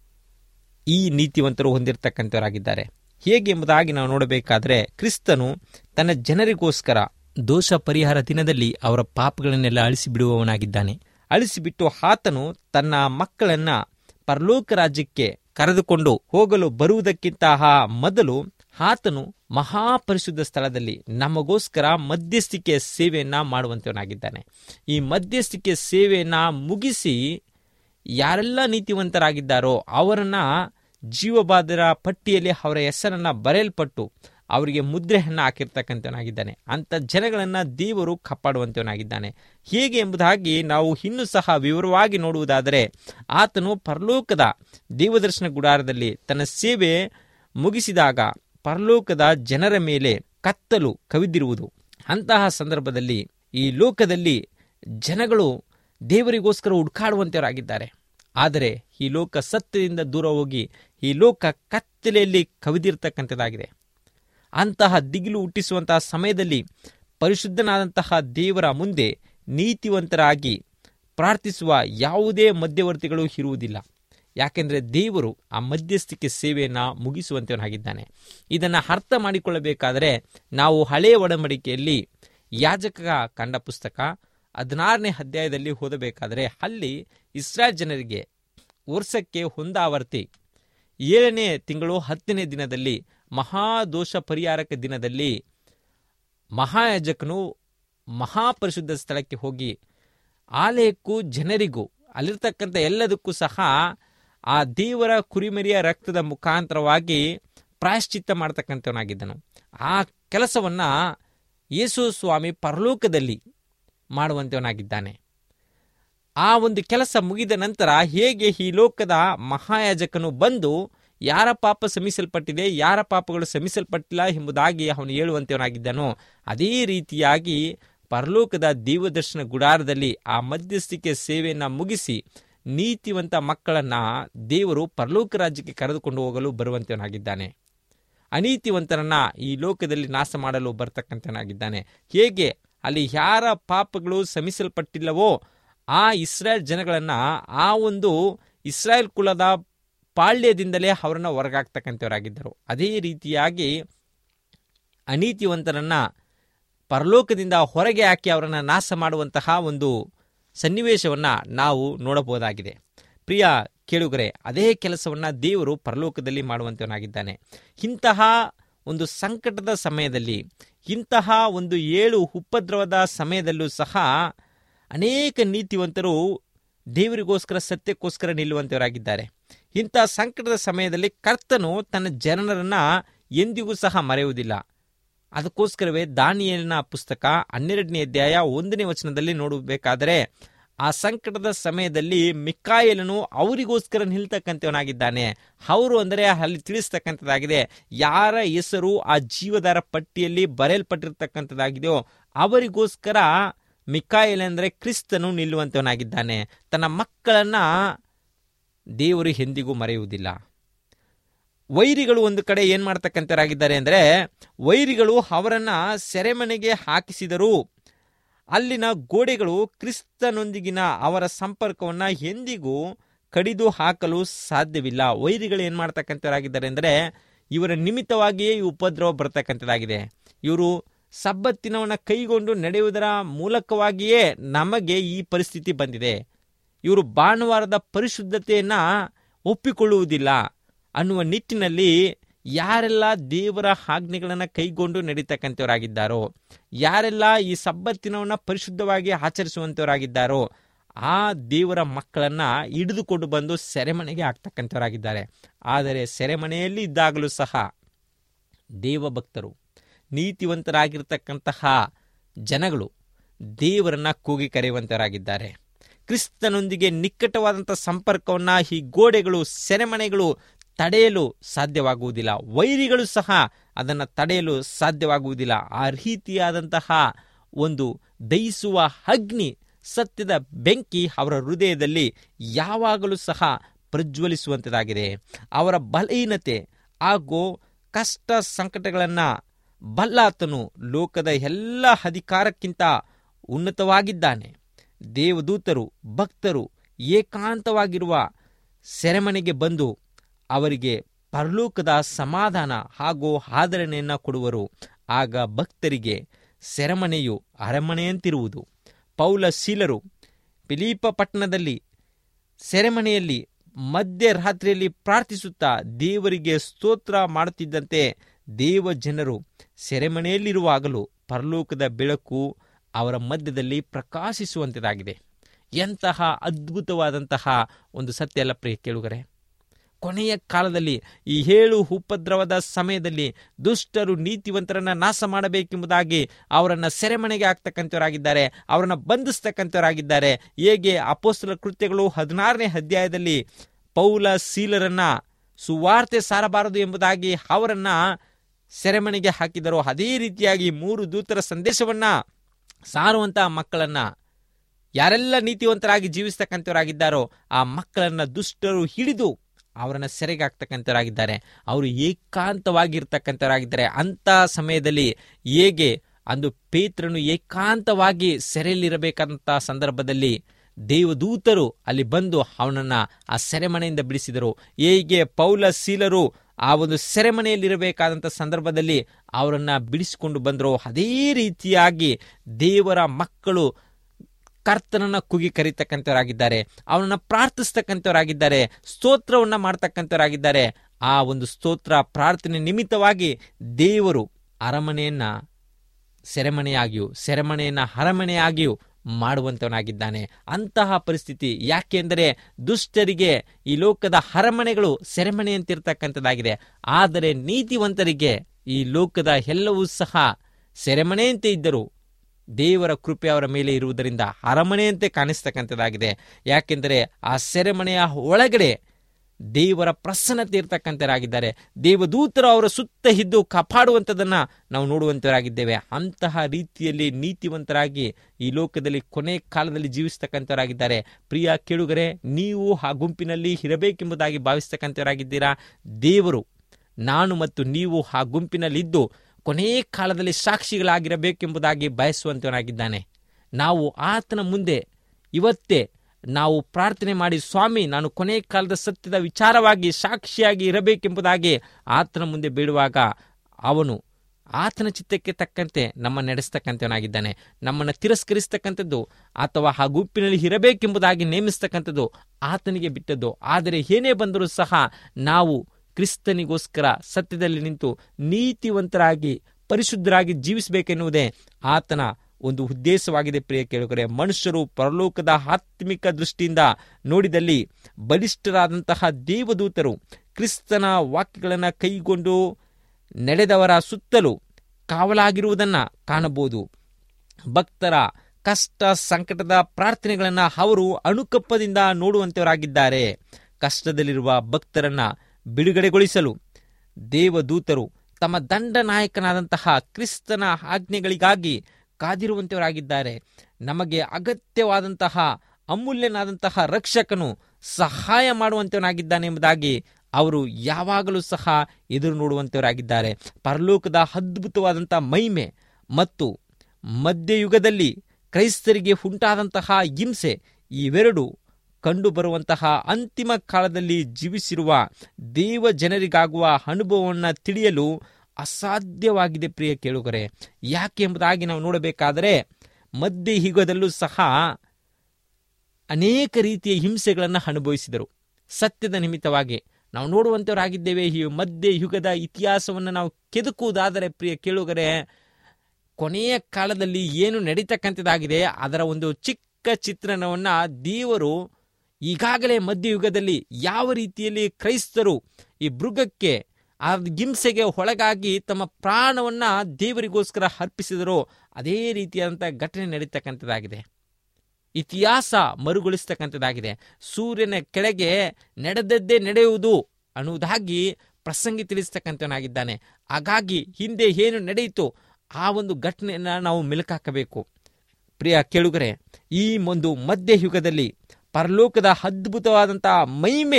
ಈ ನೀತಿವಂತರು ಹೊಂದಿರತಕ್ಕಂಥವರಾಗಿದ್ದಾರೆ ಹೇಗೆ ಎಂಬುದಾಗಿ ನಾವು ನೋಡಬೇಕಾದ್ರೆ ಕ್ರಿಸ್ತನು ತನ್ನ ಜನರಿಗೋಸ್ಕರ ದೋಷ ಪರಿಹಾರ ದಿನದಲ್ಲಿ ಅವರ ಪಾಪಗಳನ್ನೆಲ್ಲ ಅಳಿಸಿ ಬಿಡುವವನಾಗಿದ್ದಾನೆ ಅಳಿಸಿಬಿಟ್ಟು ಆತನು ತನ್ನ ಮಕ್ಕಳನ್ನ ಪರಲೋಕ ರಾಜ್ಯಕ್ಕೆ ಕರೆದುಕೊಂಡು ಹೋಗಲು ಬರುವುದಕ್ಕಿಂತ ಮೊದಲು ಆತನು ಮಹಾಪರಿಶುದ್ಧ ಸ್ಥಳದಲ್ಲಿ ನಮಗೋಸ್ಕರ ಮಧ್ಯಸ್ಥಿಕೆ ಸೇವೆಯನ್ನ ಮಾಡುವಂತವನಾಗಿದ್ದಾನೆ ಈ ಮಧ್ಯಸ್ಥಿಕೆ ಸೇವೆಯನ್ನ ಮುಗಿಸಿ ಯಾರೆಲ್ಲ ನೀತಿವಂತರಾಗಿದ್ದಾರೋ ಅವರನ್ನ ಜೀವಬಾಧರ ಪಟ್ಟಿಯಲ್ಲಿ ಅವರ ಹೆಸರನ್ನ ಬರೆಯಲ್ಪಟ್ಟು ಅವರಿಗೆ ಮುದ್ರೆಯನ್ನು ಹಾಕಿರ್ತಕ್ಕಂಥವನಾಗಿದ್ದಾನೆ ಅಂಥ ಜನಗಳನ್ನು ದೇವರು ಕಾಪಾಡುವಂಥವನಾಗಿದ್ದಾನೆ ಹೇಗೆ ಎಂಬುದಾಗಿ ನಾವು ಇನ್ನೂ ಸಹ ವಿವರವಾಗಿ ನೋಡುವುದಾದರೆ ಆತನು ಪರಲೋಕದ ದೇವದರ್ಶನ ಗುಡಾರದಲ್ಲಿ ತನ್ನ ಸೇವೆ ಮುಗಿಸಿದಾಗ ಪರಲೋಕದ ಜನರ ಮೇಲೆ ಕತ್ತಲು ಕವಿದಿರುವುದು ಅಂತಹ ಸಂದರ್ಭದಲ್ಲಿ ಈ ಲೋಕದಲ್ಲಿ ಜನಗಳು ದೇವರಿಗೋಸ್ಕರ ಹುಡುಕಾಡುವಂಥವರಾಗಿದ್ದಾರೆ ಆದರೆ ಈ ಲೋಕ ಸತ್ಯದಿಂದ ದೂರ ಹೋಗಿ ಈ ಲೋಕ ಕತ್ತಲೆಯಲ್ಲಿ ಕವಿದಿರ್ತಕ್ಕಂಥದ್ದಾಗಿದೆ ಅಂತಹ ದಿಗಿಲು ಹುಟ್ಟಿಸುವಂತಹ ಸಮಯದಲ್ಲಿ ಪರಿಶುದ್ಧನಾದಂತಹ ದೇವರ ಮುಂದೆ ನೀತಿವಂತರಾಗಿ ಪ್ರಾರ್ಥಿಸುವ ಯಾವುದೇ ಮಧ್ಯವರ್ತಿಗಳು ಇರುವುದಿಲ್ಲ ಯಾಕೆಂದರೆ ದೇವರು ಆ ಮಧ್ಯಸ್ಥಿಕೆ ಸೇವೆಯನ್ನು ಮುಗಿಸುವಂತವನಾಗಿದ್ದಾನೆ ಇದನ್ನು ಅರ್ಥ ಮಾಡಿಕೊಳ್ಳಬೇಕಾದರೆ ನಾವು ಹಳೆಯ ಒಡಂಬಡಿಕೆಯಲ್ಲಿ ಯಾಜಕ ಕಂಡ ಪುಸ್ತಕ ಹದಿನಾರನೇ ಅಧ್ಯಾಯದಲ್ಲಿ ಓದಬೇಕಾದರೆ ಅಲ್ಲಿ ಇಸ್ರಾಯೇಲ್ ಜನರಿಗೆ ವರ್ಷಕ್ಕೆ ಹೊಂದಾವರ್ತಿ ಏಳನೇ ತಿಂಗಳು ಹತ್ತನೇ ದಿನದಲ್ಲಿ ಮಹಾದೋಷ ಪರಿಹಾರಕ ದಿನದಲ್ಲಿ ಮಹಾಯಾಜಕನು ಮಹಾಪರಿಶುದ್ಧ ಸ್ಥಳಕ್ಕೆ ಹೋಗಿ ಆಲಯಕ್ಕೂ ಜನರಿಗೂ ಅಲ್ಲಿರ್ತಕ್ಕಂಥ ಎಲ್ಲದಕ್ಕೂ ಸಹ ಆ ದೇವರ ಕುರಿಮರಿಯ ರಕ್ತದ ಮುಖಾಂತರವಾಗಿ ಪ್ರಾಯಶ್ಚಿತ್ತ ಮಾಡ್ತಕ್ಕಂಥವನಾಗಿದ್ದನು ಆ ಕೆಲಸವನ್ನು ಯೇಸು ಸ್ವಾಮಿ ಪರಲೋಕದಲ್ಲಿ ಮಾಡುವಂಥವನಾಗಿದ್ದಾನೆ ಆ ಒಂದು ಕೆಲಸ ಮುಗಿದ ನಂತರ ಹೇಗೆ ಈ ಲೋಕದ ಮಹಾಯಾಜಕನು ಬಂದು ಯಾರ ಪಾಪ ಶ್ರಮಿಸಲ್ಪಟ್ಟಿದೆ ಯಾರ ಪಾಪಗಳು ಶ್ರಮಿಸಲ್ಪಟ್ಟಿಲ್ಲ ಎಂಬುದಾಗಿ ಅವನು ಹೇಳುವಂತವನಾಗಿದ್ದನೋ ಅದೇ ರೀತಿಯಾಗಿ ಪರಲೋಕದ ದೇವದರ್ಶನ ಗುಡಾರದಲ್ಲಿ ಆ ಮಧ್ಯಸ್ಥಿಕೆ ಸೇವೆಯನ್ನು ಮುಗಿಸಿ ನೀತಿವಂತ ಮಕ್ಕಳನ್ನ ದೇವರು ಪರಲೋಕ ರಾಜ್ಯಕ್ಕೆ ಕರೆದುಕೊಂಡು ಹೋಗಲು ಬರುವಂತವನಾಗಿದ್ದಾನೆ ಅನೀತಿವಂತರನ್ನ ಈ ಲೋಕದಲ್ಲಿ ನಾಶ ಮಾಡಲು ಬರ್ತಕ್ಕಂಥನಾಗಿದ್ದಾನೆ ಹೇಗೆ ಅಲ್ಲಿ ಯಾರ ಪಾಪಗಳು ಶ್ರಮಿಸಲ್ಪಟ್ಟಿಲ್ಲವೋ ಆ ಇಸ್ರಾಯೇಲ್ ಜನಗಳನ್ನ ಆ ಒಂದು ಇಸ್ರಾಯೇಲ್ ಕುಲದ ಪಾಳ್ಯದಿಂದಲೇ ಅವರನ್ನು ಹೊರಗಾಗ್ತಕ್ಕಂಥವರಾಗಿದ್ದರು ಅದೇ ರೀತಿಯಾಗಿ ಅನೀತಿವಂತರನ್ನ ಪರಲೋಕದಿಂದ ಹೊರಗೆ ಹಾಕಿ ಅವರನ್ನು ನಾಶ ಮಾಡುವಂತಹ ಒಂದು ಸನ್ನಿವೇಶವನ್ನು ನಾವು ನೋಡಬಹುದಾಗಿದೆ ಪ್ರಿಯ ಕೇಳುಗರೆ ಅದೇ ಕೆಲಸವನ್ನು ದೇವರು ಪರಲೋಕದಲ್ಲಿ ಮಾಡುವಂತವನಾಗಿದ್ದಾನೆ ಇಂತಹ ಒಂದು ಸಂಕಟದ ಸಮಯದಲ್ಲಿ ಇಂತಹ ಒಂದು ಏಳು ಉಪದ್ರವದ ಸಮಯದಲ್ಲೂ ಸಹ ಅನೇಕ ನೀತಿವಂತರು ದೇವರಿಗೋಸ್ಕರ ಸತ್ಯಕ್ಕೋಸ್ಕರ ನಿಲ್ಲುವಂತವರಾಗಿದ್ದಾರೆ ಇಂಥ ಸಂಕಟದ ಸಮಯದಲ್ಲಿ ಕರ್ತನು ತನ್ನ ಜನರನ್ನ ಎಂದಿಗೂ ಸಹ ಮರೆಯುವುದಿಲ್ಲ ಅದಕ್ಕೋಸ್ಕರವೇ ದಾನಿಯಲಿನ ಪುಸ್ತಕ ಹನ್ನೆರಡನೇ ಅಧ್ಯಾಯ ಒಂದನೇ ವಚನದಲ್ಲಿ ನೋಡಬೇಕಾದರೆ ಆ ಸಂಕಟದ ಸಮಯದಲ್ಲಿ ಮಿಕ್ಕಾಯಲನು ಅವರಿಗೋಸ್ಕರ ನಿಲ್ತಕ್ಕಂಥವನಾಗಿದ್ದಾನೆ ಅವರು ಅಂದರೆ ಅಲ್ಲಿ ತಿಳಿಸ್ತಕ್ಕಂಥದ್ದಾಗಿದೆ ಯಾರ ಹೆಸರು ಆ ಜೀವದಾರ ಪಟ್ಟಿಯಲ್ಲಿ ಬರೆಯಲ್ಪಟ್ಟಿರ್ತಕ್ಕಂಥದ್ದಾಗಿದೆಯೋ ಅವರಿಗೋಸ್ಕರ ಮಿಕ್ಕಾಯಲ್ ಅಂದರೆ ಕ್ರಿಸ್ತನು ನಿಲ್ಲುವಂತವನಾಗಿದ್ದಾನೆ ತನ್ನ ಮಕ್ಕಳನ್ನ ದೇವರು ಎಂದಿಗೂ ಮರೆಯುವುದಿಲ್ಲ ವೈರಿಗಳು ಒಂದು ಕಡೆ ಏನ್ ಮಾಡ್ತಕ್ಕಂಥರಾಗಿದ್ದಾರೆ ಅಂದರೆ ವೈರಿಗಳು ಅವರನ್ನ ಸೆರೆಮನೆಗೆ ಹಾಕಿಸಿದರು ಅಲ್ಲಿನ ಗೋಡೆಗಳು ಕ್ರಿಸ್ತನೊಂದಿಗಿನ ಅವರ ಸಂಪರ್ಕವನ್ನ ಎಂದಿಗೂ ಕಡಿದು ಹಾಕಲು ಸಾಧ್ಯವಿಲ್ಲ ವೈರಿಗಳು ಏನ್ ಮಾಡ್ತಕ್ಕಂಥವರಾಗಿದ್ದಾರೆ ಅಂದರೆ ಇವರ ನಿಮಿತ್ತವಾಗಿಯೇ ಈ ಉಪದ್ರವ ಬರ್ತಕ್ಕಂಥದ್ದಾಗಿದೆ ಇವರು ಸಬ್ಬತ್ತಿನವನ್ನ ಕೈಗೊಂಡು ನಡೆಯುವುದರ ಮೂಲಕವಾಗಿಯೇ ನಮಗೆ ಈ ಪರಿಸ್ಥಿತಿ ಬಂದಿದೆ ಇವರು ಭಾನುವಾರದ ಪರಿಶುದ್ಧತೆಯನ್ನ ಒಪ್ಪಿಕೊಳ್ಳುವುದಿಲ್ಲ ಅನ್ನುವ ನಿಟ್ಟಿನಲ್ಲಿ ಯಾರೆಲ್ಲ ದೇವರ ಆಜ್ಞೆಗಳನ್ನು ಕೈಗೊಂಡು ನಡೀತಕ್ಕಂಥವರಾಗಿದ್ದಾರೋ ಯಾರೆಲ್ಲ ಈ ಸಬ್ಬತ್ತಿನವನ್ನ ಪರಿಶುದ್ಧವಾಗಿ ಆಚರಿಸುವಂಥವರಾಗಿದ್ದಾರೋ ಆ ದೇವರ ಮಕ್ಕಳನ್ನ ಹಿಡಿದುಕೊಂಡು ಬಂದು ಸೆರೆಮನೆಗೆ ಹಾಕ್ತಕ್ಕಂಥವರಾಗಿದ್ದಾರೆ ಆದರೆ ಸೆರೆಮನೆಯಲ್ಲಿ ಇದ್ದಾಗಲೂ ಸಹ ದೇವಭಕ್ತರು ನೀತಿವಂತರಾಗಿರ್ತಕ್ಕಂತಹ ಜನಗಳು ದೇವರನ್ನ ಕೂಗಿ ಕರೆಯುವಂತರಾಗಿದ್ದಾರೆ ಕ್ರಿಸ್ತನೊಂದಿಗೆ ನಿಕಟವಾದಂಥ ಸಂಪರ್ಕವನ್ನ ಈ ಗೋಡೆಗಳು ಸೆರೆಮನೆಗಳು ತಡೆಯಲು ಸಾಧ್ಯವಾಗುವುದಿಲ್ಲ ವೈರಿಗಳು ಸಹ ಅದನ್ನು ತಡೆಯಲು ಸಾಧ್ಯವಾಗುವುದಿಲ್ಲ ಆ ರೀತಿಯಾದಂತಹ ಒಂದು ದಹಿಸುವ ಅಗ್ನಿ ಸತ್ಯದ ಬೆಂಕಿ ಅವರ ಹೃದಯದಲ್ಲಿ ಯಾವಾಗಲೂ ಸಹ ಪ್ರಜ್ವಲಿಸುವಂಥದ್ದಾಗಿದೆ ಅವರ ಬಲಹೀನತೆ ಹಾಗೂ ಕಷ್ಟ ಸಂಕಟಗಳನ್ನು ಬಲ್ಲಾತನು ಲೋಕದ ಎಲ್ಲ ಅಧಿಕಾರಕ್ಕಿಂತ ಉನ್ನತವಾಗಿದ್ದಾನೆ ದೇವದೂತರು ಭಕ್ತರು ಏಕಾಂತವಾಗಿರುವ ಸೆರೆಮನೆಗೆ ಬಂದು ಅವರಿಗೆ ಪರಲೋಕದ ಸಮಾಧಾನ ಹಾಗೂ ಆದರಣೆಯನ್ನು ಕೊಡುವರು ಆಗ ಭಕ್ತರಿಗೆ ಸೆರೆಮನೆಯು ಅರಮನೆಯಂತಿರುವುದು ಪೌಲ ಶೀಲರು ಫಿಲೀಪ ಪಟ್ಟಣದಲ್ಲಿ ಸೆರೆಮನೆಯಲ್ಲಿ ಮಧ್ಯರಾತ್ರಿಯಲ್ಲಿ ಪ್ರಾರ್ಥಿಸುತ್ತಾ ದೇವರಿಗೆ ಸ್ತೋತ್ರ ಮಾಡುತ್ತಿದ್ದಂತೆ ದೇವ ಜನರು ಸೆರೆಮನೆಯಲ್ಲಿರುವಾಗಲೂ ಪರಲೋಕದ ಬೆಳಕು ಅವರ ಮಧ್ಯದಲ್ಲಿ ಪ್ರಕಾಶಿಸುವಂಥದ್ದಾಗಿದೆ ಎಂತಹ ಅದ್ಭುತವಾದಂತಹ ಒಂದು ಸತ್ಯ ಅಲ್ಲ ಪ್ರಿಯ ಕೇಳುಗರೆ ಕೊನೆಯ ಕಾಲದಲ್ಲಿ ಈ ಏಳು ಉಪದ್ರವದ ಸಮಯದಲ್ಲಿ ದುಷ್ಟರು ನೀತಿವಂತರನ್ನ ನಾಶ ಮಾಡಬೇಕೆಂಬುದಾಗಿ ಅವರನ್ನ ಸೆರೆಮನೆಗೆ ಹಾಕ್ತಕ್ಕಂಥವರಾಗಿದ್ದಾರೆ ಅವರನ್ನ ಬಂಧಿಸ್ತಕ್ಕಂಥವರಾಗಿದ್ದಾರೆ ಹೇಗೆ ಅಪೋಸ್ತಲ ಕೃತ್ಯಗಳು ಹದಿನಾರನೇ ಅಧ್ಯಾಯದಲ್ಲಿ ಪೌಲ ಸೀಲರನ್ನ ಸುವಾರ್ತೆ ಸಾರಬಾರದು ಎಂಬುದಾಗಿ ಅವರನ್ನ ಸೆರೆಮನೆಗೆ ಹಾಕಿದರು ಅದೇ ರೀತಿಯಾಗಿ ಮೂರು ದೂತರ ಸಂದೇಶವನ್ನ ಸಾರುವಂತಹ ಮಕ್ಕಳನ್ನ ಯಾರೆಲ್ಲ ನೀತಿವಂತರಾಗಿ ಜೀವಿಸ್ತಕ್ಕಂಥವರಾಗಿದ್ದಾರೋ ಆ ಮಕ್ಕಳನ್ನ ದುಷ್ಟರು ಹಿಡಿದು ಅವರನ್ನ ಸೆರೆಗೆ ಹಾಕ್ತಕ್ಕಂಥವರಾಗಿದ್ದಾರೆ ಅವರು ಏಕಾಂತವಾಗಿರ್ತಕ್ಕಂಥವರಾಗಿದ್ದಾರೆ ಅಂತ ಸಮಯದಲ್ಲಿ ಹೇಗೆ ಅಂದು ಪೇತ್ರನು ಏಕಾಂತವಾಗಿ ಸೆರೆಯಲ್ಲಿರಬೇಕಾದಂಥ ಸಂದರ್ಭದಲ್ಲಿ ದೇವದೂತರು ಅಲ್ಲಿ ಬಂದು ಅವನನ್ನ ಆ ಸೆರೆಮನೆಯಿಂದ ಬಿಡಿಸಿದರು ಹೇಗೆ ಪೌಲ ಸೀಲರು ಆ ಒಂದು ಸೆರೆಮನೆಯಲ್ಲಿರಬೇಕಾದಂಥ ಸಂದರ್ಭದಲ್ಲಿ ಅವರನ್ನ ಬಿಡಿಸಿಕೊಂಡು ಬಂದರು ಅದೇ ರೀತಿಯಾಗಿ ದೇವರ ಮಕ್ಕಳು ಕರ್ತನನ್ನ ಕುಗಿ ಕರೀತಕ್ಕಂಥವರಾಗಿದ್ದಾರೆ ಅವನನ್ನ ಪ್ರಾರ್ಥಿಸ್ತಕ್ಕಂಥವರಾಗಿದ್ದಾರೆ ಸ್ತೋತ್ರವನ್ನ ಮಾಡ್ತಕ್ಕಂಥವರಾಗಿದ್ದಾರೆ ಆ ಒಂದು ಸ್ತೋತ್ರ ಪ್ರಾರ್ಥನೆ ನಿಮಿತ್ತವಾಗಿ ದೇವರು ಅರಮನೆಯನ್ನ ಸೆರೆಮನೆಯಾಗಿಯೂ ಸೆರೆಮನೆಯನ್ನ ಅರಮನೆಯಾಗಿಯೂ ಮಾಡುವಂತವನಾಗಿದ್ದಾನೆ ಅಂತಹ ಪರಿಸ್ಥಿತಿ ಯಾಕೆಂದರೆ ದುಷ್ಟರಿಗೆ ಈ ಲೋಕದ ಅರಮನೆಗಳು ಸೆರೆಮನೆಯಂತಿರ್ತಕ್ಕಂಥದ್ದಾಗಿದೆ ಆದರೆ ನೀತಿವಂತರಿಗೆ ಈ ಲೋಕದ ಎಲ್ಲವೂ ಸಹ ಸೆರೆಮನೆಯಂತೆ ಇದ್ದರು ದೇವರ ಕೃಪೆ ಅವರ ಮೇಲೆ ಇರುವುದರಿಂದ ಅರಮನೆಯಂತೆ ಕಾಣಿಸ್ತಕ್ಕಂಥದ್ದಾಗಿದೆ ಯಾಕೆಂದರೆ ಆ ಸೆರೆಮನೆಯ ಒಳಗಡೆ ದೇವರ ಪ್ರಸನ್ನತೆ ಇರ್ತಕ್ಕಂಥರಾಗಿದ್ದಾರೆ ದೇವದೂತರು ಅವರ ಸುತ್ತ ಇದ್ದು ಕಾಪಾಡುವಂಥದ್ದನ್ನು ನಾವು ನೋಡುವಂತರಾಗಿದ್ದೇವೆ ಅಂತಹ ರೀತಿಯಲ್ಲಿ ನೀತಿವಂತರಾಗಿ ಈ ಲೋಕದಲ್ಲಿ ಕೊನೆ ಕಾಲದಲ್ಲಿ ಜೀವಿಸ್ತಕ್ಕಂಥವರಾಗಿದ್ದಾರೆ ಪ್ರಿಯ ಕೇಳುಗರೆ ನೀವು ಆ ಗುಂಪಿನಲ್ಲಿ ಇರಬೇಕೆಂಬುದಾಗಿ ಭಾವಿಸ್ತಕ್ಕಂಥವರಾಗಿದ್ದೀರಾ ದೇವರು ನಾನು ಮತ್ತು ನೀವು ಆ ಗುಂಪಿನಲ್ಲಿದ್ದು ಕೊನೆ ಕಾಲದಲ್ಲಿ ಸಾಕ್ಷಿಗಳಾಗಿರಬೇಕೆಂಬುದಾಗಿ ಬಯಸುವಂತವನಾಗಿದ್ದಾನೆ ನಾವು ಆತನ ಮುಂದೆ ಇವತ್ತೇ ನಾವು ಪ್ರಾರ್ಥನೆ ಮಾಡಿ ಸ್ವಾಮಿ ನಾನು ಕೊನೆ ಕಾಲದ ಸತ್ಯದ ವಿಚಾರವಾಗಿ ಸಾಕ್ಷಿಯಾಗಿ ಇರಬೇಕೆಂಬುದಾಗಿ ಆತನ ಮುಂದೆ ಬೇಡುವಾಗ ಅವನು ಆತನ ಚಿತ್ತಕ್ಕೆ ತಕ್ಕಂತೆ ನಮ್ಮ ನಡೆಸ್ತಕ್ಕಂಥವನಾಗಿದ್ದಾನೆ ನಮ್ಮನ್ನು ತಿರಸ್ಕರಿಸ್ತಕ್ಕಂಥದ್ದು ಅಥವಾ ಆ ಗುಂಪಿನಲ್ಲಿ ಇರಬೇಕೆಂಬುದಾಗಿ ನೇಮಿಸ್ತಕ್ಕಂಥದ್ದು ಆತನಿಗೆ ಬಿಟ್ಟದ್ದು ಆದರೆ ಏನೇ ಬಂದರೂ ಸಹ ನಾವು ಕ್ರಿಸ್ತನಿಗೋಸ್ಕರ ಸತ್ಯದಲ್ಲಿ ನಿಂತು ನೀತಿವಂತರಾಗಿ ಪರಿಶುದ್ಧರಾಗಿ ಜೀವಿಸಬೇಕೆನ್ನುವುದೇ ಆತನ ಒಂದು ಉದ್ದೇಶವಾಗಿದೆ ಪ್ರಿಯ ಕೇಳುಗರೆ ಮನುಷ್ಯರು ಪರಲೋಕದ ಆತ್ಮಿಕ ದೃಷ್ಟಿಯಿಂದ ನೋಡಿದಲ್ಲಿ ಬಲಿಷ್ಠರಾದಂತಹ ದೇವದೂತರು ಕ್ರಿಸ್ತನ ವಾಕ್ಯಗಳನ್ನು ಕೈಗೊಂಡು ನಡೆದವರ ಸುತ್ತಲೂ ಕಾವಲಾಗಿರುವುದನ್ನು ಕಾಣಬಹುದು ಭಕ್ತರ ಕಷ್ಟ ಸಂಕಟದ ಪ್ರಾರ್ಥನೆಗಳನ್ನು ಅವರು ಅಣುಕಪ್ಪದಿಂದ ನೋಡುವಂತವರಾಗಿದ್ದಾರೆ ಕಷ್ಟದಲ್ಲಿರುವ ಭಕ್ತರನ್ನ ಬಿಡುಗಡೆಗೊಳಿಸಲು ದೇವದೂತರು ತಮ್ಮ ದಂಡ ನಾಯಕನಾದಂತಹ ಕ್ರಿಸ್ತನ ಆಜ್ಞೆಗಳಿಗಾಗಿ ಕಾದಿರುವಂತವರಾಗಿದ್ದಾರೆ ನಮಗೆ ಅಗತ್ಯವಾದಂತಹ ಅಮೂಲ್ಯನಾದಂತಹ ರಕ್ಷಕನು ಸಹಾಯ ಮಾಡುವಂತವನಾಗಿದ್ದಾನೆ ಎಂಬುದಾಗಿ ಅವರು ಯಾವಾಗಲೂ ಸಹ ಎದುರು ನೋಡುವಂತವರಾಗಿದ್ದಾರೆ ಪರಲೋಕದ ಅದ್ಭುತವಾದಂತಹ ಮಹಿಮೆ ಮತ್ತು ಮಧ್ಯಯುಗದಲ್ಲಿ ಕ್ರೈಸ್ತರಿಗೆ ಉಂಟಾದಂತಹ ಹಿಂಸೆ ಇವೆರಡು ಕಂಡುಬರುವಂತಹ ಅಂತಿಮ ಕಾಲದಲ್ಲಿ ಜೀವಿಸಿರುವ ದೇವ ಜನರಿಗಾಗುವ ಅನುಭವವನ್ನು ತಿಳಿಯಲು ಅಸಾಧ್ಯವಾಗಿದೆ ಪ್ರಿಯ ಕೇಳುಗರೆ ಯಾಕೆ ಎಂಬುದಾಗಿ ನಾವು ನೋಡಬೇಕಾದರೆ ಮಧ್ಯ ಯುಗದಲ್ಲೂ ಸಹ ಅನೇಕ ರೀತಿಯ ಹಿಂಸೆಗಳನ್ನು ಅನುಭವಿಸಿದರು ಸತ್ಯದ ನಿಮಿತ್ತವಾಗಿ ನಾವು ನೋಡುವಂತವರಾಗಿದ್ದೇವೆ ಈ ಮಧ್ಯ ಯುಗದ ಇತಿಹಾಸವನ್ನು ನಾವು ಕೆದಕುವುದಾದರೆ ಪ್ರಿಯ ಕೇಳುಗರೆ ಕೊನೆಯ ಕಾಲದಲ್ಲಿ ಏನು ನಡೀತಕ್ಕಂಥದ್ದಾಗಿದೆ ಅದರ ಒಂದು ಚಿಕ್ಕ ಚಿತ್ರಣವನ್ನು ದೇವರು ಈಗಾಗಲೇ ಮಧ್ಯಯುಗದಲ್ಲಿ ಯಾವ ರೀತಿಯಲ್ಲಿ ಕ್ರೈಸ್ತರು ಈ ಮೃಗಕ್ಕೆ ಆ ಹಿಂಸೆಗೆ ಒಳಗಾಗಿ ತಮ್ಮ ಪ್ರಾಣವನ್ನ ದೇವರಿಗೋಸ್ಕರ ಅರ್ಪಿಸಿದರೋ ಅದೇ ರೀತಿಯಾದಂಥ ಘಟನೆ ನಡೀತಕ್ಕಂಥದ್ದಾಗಿದೆ ಇತಿಹಾಸ ಮರುಗೊಳಿಸ್ತಕ್ಕಂಥದ್ದಾಗಿದೆ ಸೂರ್ಯನ ಕೆಳಗೆ ನಡೆದದ್ದೇ ನಡೆಯುವುದು ಅನ್ನುವುದಾಗಿ ಪ್ರಸಂಗಿ ತಿಳಿಸ್ತಕ್ಕಂಥವನಾಗಿದ್ದಾನೆ ಹಾಗಾಗಿ ಹಿಂದೆ ಏನು ನಡೆಯಿತು ಆ ಒಂದು ಘಟನೆಯನ್ನು ನಾವು ಮೆಲುಕಾಕಬೇಕು ಪ್ರಿಯ ಕೇಳುಗರೆ ಈ ಒಂದು ಮಧ್ಯ ಯುಗದಲ್ಲಿ ಪರಲೋಕದ ಅದ್ಭುತವಾದಂತಹ ಮಹಿಮೆ